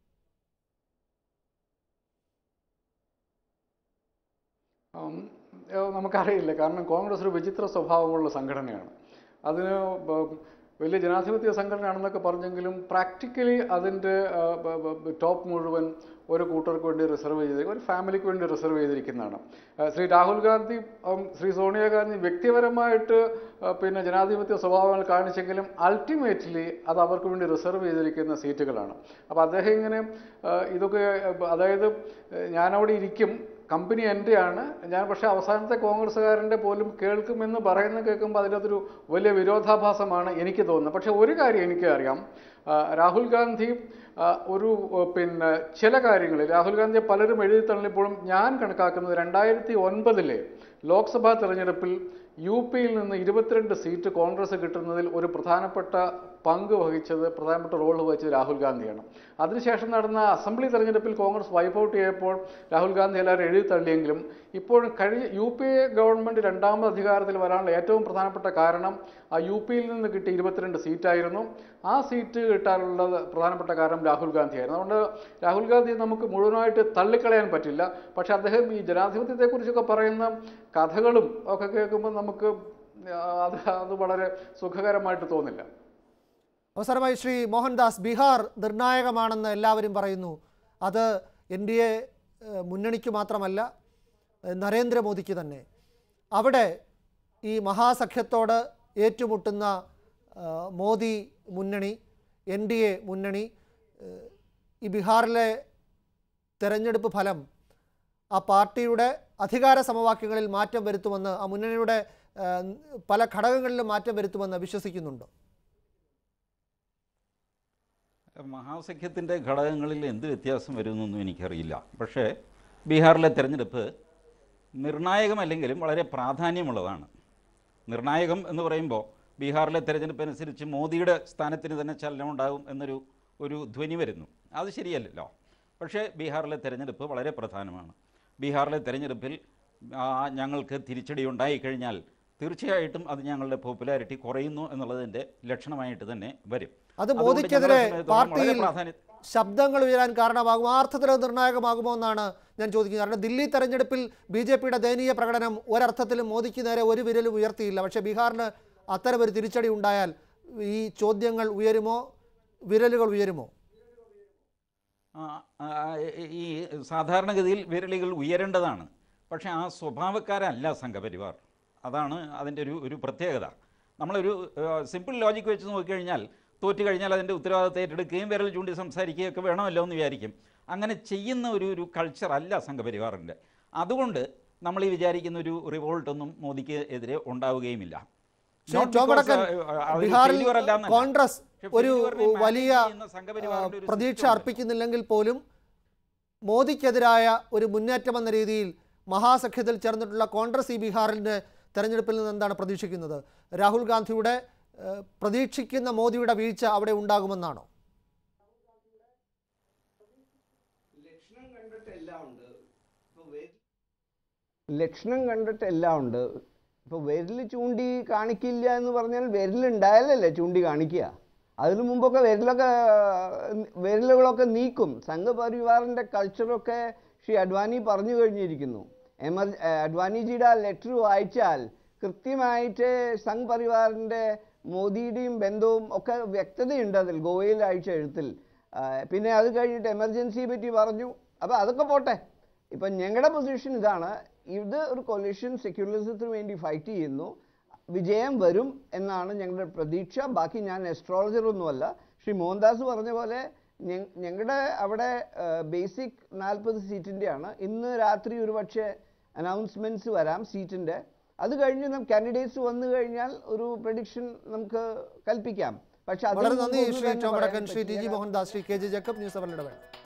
ഉം, ഏഹ് നമുക്കറിയില്ല കാരണം കോൺഗ്രസ് ഒരു വിചിത്ര സ്വഭാവമുള്ള സംഘടനയാണ് അതിന് ബ- വലിയ ജനാധിപത്യ സംഘടനയാണെന്നൊക്കെ പറഞ്ഞെങ്കിലും പ്രാക്ടിക്കലി അതിൻ്റെ ടോപ്പ് മുഴുവൻ ഒരു കൂട്ടർക്ക് വേണ്ടി റിസർവ് ചെയ്ത് ഒരു ഫാമിലിക്ക് വേണ്ടി റിസർവ് ചെയ്തിരിക്കുന്നതാണ് ഏഹ് ശ്രീ രാഹുൽ ഗാന്ധി ഉം, ശ്രീ സോണിയാഗാന്ധി വ്യക്തിപരമായിട്ട് ഏഹ് പിന്നെ ജനാധിപത്യ സ്വഭാവങ്ങൾ കാണിച്ചെങ്കിലും അൾട്ടിമേറ്റ്ലി അത് അവർക്ക് വേണ്ടി റിസർവ് ചെയ്തിരിക്കുന്ന സീറ്റുകളാണ് അപ്പോൾ അദ്ദേഹം ഇങ്ങനെ ഏഹ് ഇതൊക്കെ ഏഹ് അതായത് ഏഹ് ഞാനവിടെ ഇരിക്കും കമ്പനി എൻ്റെയാണ് ഞാൻ പക്ഷേ അവസാനത്തെ കോൺഗ്രസ്സുകാരൻ്റെ പോലും കേൾക്കുമെന്ന് പറയുന്ന കേൾക്കുമ്പോൾ അതിനകത്തൊരു വലിയ വിരോധാഭാസമാണ് എനിക്ക് തോന്നുന്നത് പക്ഷേ ഒരു കാര്യം എനിക്ക് അറിയാം ആ, രാഹുൽ ഗാന്ധി ആ, ഒരു ആ, പിന്നെ ചില കാര്യങ്ങളിൽ രാഹുൽ ഗാന്ധിയെ പലരും എഴുതി തള്ളിയപ്പോഴും ഞാൻ കണക്കാക്കുന്നത് രണ്ടായിരത്തി ഒൻപതിലെ ലോക്സഭാ തെരഞ്ഞെടുപ്പിൽ യു പിയിൽ നിന്ന് ഇരുപത്തിരണ്ട് സീറ്റ് കോൺഗ്രസ് കിട്ടുന്നതിൽ ഒരു പ്രധാനപ്പെട്ട പങ്ക് വഹിച്ചത് പ്രധാനപ്പെട്ട റോൾ വഹിച്ചത് രാഹുൽ ഗാന്ധിയാണ് അതിനുശേഷം നടന്ന അസംബ്ലി തെരഞ്ഞെടുപ്പിൽ കോൺഗ്രസ് വൈപ്പ് ഔട്ട് ചെയ്തപ്പോൾ രാഹുൽ ഗാന്ധി എല്ലാവരും എഴുതി തള്ളിയെങ്കിലും ഇപ്പോഴും കഴിഞ്ഞ യു പി എ ഗവൺമെൻറ് രണ്ടാമത് അധികാരത്തിൽ വരാനുള്ള ഏറ്റവും പ്രധാനപ്പെട്ട കാരണം ആ യു പിയിൽ നിന്ന് കിട്ടിയ ഇരുപത്തിരണ്ട് സീറ്റായിരുന്നു ആ സീറ്റ് കിട്ടാനുള്ള പ്രധാനപ്പെട്ട കാരണം രാഹുൽ ഗാന്ധിയായിരുന്നു അതുകൊണ്ട് രാഹുൽ ഗാന്ധി നമുക്ക് മുഴുവനായിട്ട് തള്ളിക്കളയാൻ പറ്റില്ല പക്ഷെ അദ്ദേഹം ഈ ജനാധിപത്യത്തെക്കുറിച്ചൊക്കെ പറയുന്ന കഥകളും ഒക്കെ കേൾക്കുമ്പോൾ നമുക്ക് ആ, അത് അത് വളരെ സുഖകരമായിട്ട് തോന്നില്ല അവസാനമായി ശ്രീ മോഹൻദാസ് ബീഹാർ നിർണായകമാണെന്ന് എല്ലാവരും പറയുന്നു അത് എൻ ഡി എ മുന്നണിക്ക് മാത്രമല്ല ഏഹ്, നരേന്ദ്രമോദിക്ക് തന്നെ അവിടെ ഈ മഹാസഖ്യത്തോട് ഏറ്റുമുട്ടുന്ന ആ, മോദി മുന്നണി എൻ ഡി എ മുന്നണി ഏഹ്, ഈ ബീഹാറിലെ തെരഞ്ഞെടുപ്പ് ഫലം ആ പാർട്ടിയുടെ അധികാര സമവാക്യങ്ങളിൽ മാറ്റം വരുത്തുമെന്ന് ആ മുന്നണിയുടെ ഏഹ്, പല ഘടകങ്ങളിലും മാറ്റം വരുത്തുമെന്ന് വിശ്വസിക്കുന്നുണ്ടോ മഹാസഖ്യത്തിൻ്റെ ഘടകങ്ങളിൽ എന്ത് വ്യത്യാസം വരുമെന്നൊന്നും എനിക്കറിയില്ല പക്ഷേ ബീഹാറിലെ തെരഞ്ഞെടുപ്പ് നിർണായകമല്ലെങ്കിലും വളരെ പ്രാധാന്യമുള്ളതാണ് നിർണായകം എന്ന് പറയുമ്പോൾ ബീഹാറിലെ തെരഞ്ഞെടുപ്പ് അനുസരിച്ച് മോദിയുടെ സ്ഥാനത്തിന് തന്നെ ചലനമുണ്ടാകും എന്നൊരു ഒരു ധ്വനി വരുന്നു അത് ശരിയല്ലല്ലോ പക്ഷേ ബീഹാറിലെ തെരഞ്ഞെടുപ്പ് വളരെ പ്രധാനമാണ് ബീഹാറിലെ തെരഞ്ഞെടുപ്പിൽ ആ, ഞങ്ങൾക്ക് തിരിച്ചടി ഉണ്ടായിക്കഴിഞ്ഞാൽ തീർച്ചയായിട്ടും അത് ഞങ്ങളുടെ പോപ്പുലാരിറ്റി കുറയുന്നു എന്നുള്ളതിൻ്റെ ലക്ഷണമായിട്ട് തന്നെ വരും അത് അതുകൊണ്ട് മോദിക്കെതിരെ ഞങ്ങളെ സംബന്ധിച്ചിടത്തോളം വളരെ പാർട്ടിയിൽ പ്രാധാന്യം ശബ്ദങ്ങൾ ഉയരാൻ കാരണമാകും ആ അർത്ഥത്തിൽ അത് നിർണായകമാകുമോ എന്നാണ് ഞാൻ ചോദിക്കുന്നത് കാരണം ദില്ലി തെരഞ്ഞെടുപ്പിൽ ബി ജെ പിയുടെ ദയനീയ പ്രകടനം ഒരർത്ഥത്തിലും മോദിക്ക് നേരെ ഒരു വിരലും ഉയർത്തിയില്ല പക്ഷേ ബീഹാറിന് അത്തരമൊരു തിരിച്ചടി ഉണ്ടായാൽ ഈ ചോദ്യങ്ങൾ ഉയരുമോ വിരലുകൾ ഉയരുമോ ആ, ആ, ഈ സാധാരണഗതിയിൽ വിരലുകൾ ഉയരേണ്ടതാണ് പക്ഷേ ആ സ്വഭാവക്കാരല്ല സംഘപരിവാർ അതാണ് അതിൻ്റെ ഒരു ഒരു പ്രത്യേകത നമ്മളൊരു സിമ്പിൾ ലോജിക്ക് വെച്ച് നോക്കിക്കഴിഞ്ഞാൽ തോറ്റു കഴിഞ്ഞാൽ അതിൻ്റെ ഉത്തരവാദിത്തം ഏറ്റെടുക്കുകയും വിരൽ ചൂണ്ടി സംസാരിക്കുകയൊക്കെ വേണമല്ലോ എന്ന് വിചാരിക്കും അങ്ങനെ ചെയ്യുന്ന ഒരു ഒരു കൾച്ചർ അല്ല സംഘപരിവാറിൻ്റെ അതുകൊണ്ട് നമ്മൾ ഈ വിചാരിക്കുന്ന ഒരു റിവോൾട്ടൊന്നും മോദിക്ക് എതിരെ ഉണ്ടാവുകയുമില്ല Shri Not Tom because, Vadakkan uh, അതൊരു ബിഹാറിൽ failure അല്ല എന്നല്ല. കോൺഗ്രസ് പക്ഷേ ഒരു failure നെ manage വലിയ ചെയ്യുന്ന സംഘപരിവാറിന്റെ ഒരു പ്രതീക്ഷ system ഉണ്ട്. അർപ്പിക്കുന്നില്ലെങ്കിൽ പോലും മോദിക്കെതിരായ ഒരു മുന്നേറ്റം എന്ന രീതിയിൽ മഹാസഖ്യത്തിൽ ചേർന്നിട്ടുള്ള കോൺഗ്രസ് ഈ ബീഹാറിൻ്റെ തെരഞ്ഞെടുപ്പിൽ നിന്ന് എന്താണ് പ്രതീക്ഷിക്കുന്നത് രാഹുൽ ഗാന്ധിയുടെ ഏഹ്, പ്രതീക്ഷിക്കുന്ന മോദിയുടെ വീഴ്ച അവിടെ ഉണ്ടാകുമെന്നാണോ ലക്ഷണം കണ്ടിട്ട് എല്ലാം ഉണ്ട് ഇപ്പോൾ വിരൽ ചൂണ്ടി കാണിക്കില്ല എന്ന് പറഞ്ഞാൽ വിരലുണ്ടായാലല്ലേ ചൂണ്ടി കാണിക്കുക അതിനു മുമ്പൊക്കെ വിരലൊക്കെ വിരലുകളൊക്കെ നീക്കും സംഘപരിവാറിൻ്റെ കൾച്ചറൊക്കെ ശ്രീ അഡ്വാനി പറഞ്ഞു കഴിഞ്ഞിരിക്കുന്നു എമർ അഡ്വാനിജിയുടെ ആ ലെറ്റർ വായിച്ചാൽ കൃത്യമായിട്ട് സംഘ് പരിവാറിൻ്റെ മോദിയുടെയും ബന്ധവും ഒക്കെ വ്യക്തതയുണ്ട് അതിൽ ഗോവയിൽ അയച്ച എഴുത്തിൽ ആ, പിന്നെ അത് കഴിഞ്ഞിട്ട് എമർജൻസിയെ പറ്റി പറഞ്ഞു അപ്പോൾ അതൊക്കെ പോട്ടെ ഇപ്പം ഞങ്ങളുടെ പൊസിഷൻ ഇതാണ് ഇത് ഒരു കൊലിഷൻ സെക്യുലറിസത്തിന് വേണ്ടി ഫൈറ്റ് ചെയ്യുന്നു വിജയം വരും എന്നാണ് ഞങ്ങളുടെ പ്രതീക്ഷ ബാക്കി ഞാൻ astrologer ഒന്നുമല്ല ശ്രീ മോഹൻദാസ് പറഞ്ഞ പോലെ ഞങ്ങളുടെ അവിടെ ബേസിക് നാൽപ്പത് സീറ്റിൻ്റെയാണ് ഇന്ന് രാത്രി ഒരു പക്ഷേ അനൗൺസ്മെൻറ്റ്സ് വരാം സീറ്റിൻ്റെ അത് കഴിഞ്ഞ് നമുക്ക് കാൻഡിഡേറ്റ്സ് വന്നു കഴിഞ്ഞാൽ ഒരു പ്രഡിക്ഷൻ നമുക്ക് കൽപ്പിക്കാം പക്ഷെ അതിന് വളരെ മുമ്പ് നന്ദി ഒന്ന് ശ്രീ തന്നെ ടോം പറയാൻ വടക്കൻ ശ്രീ ടി ജി പറ്റില്ല. Mohandas Shri K J Jacob news അവരുടെ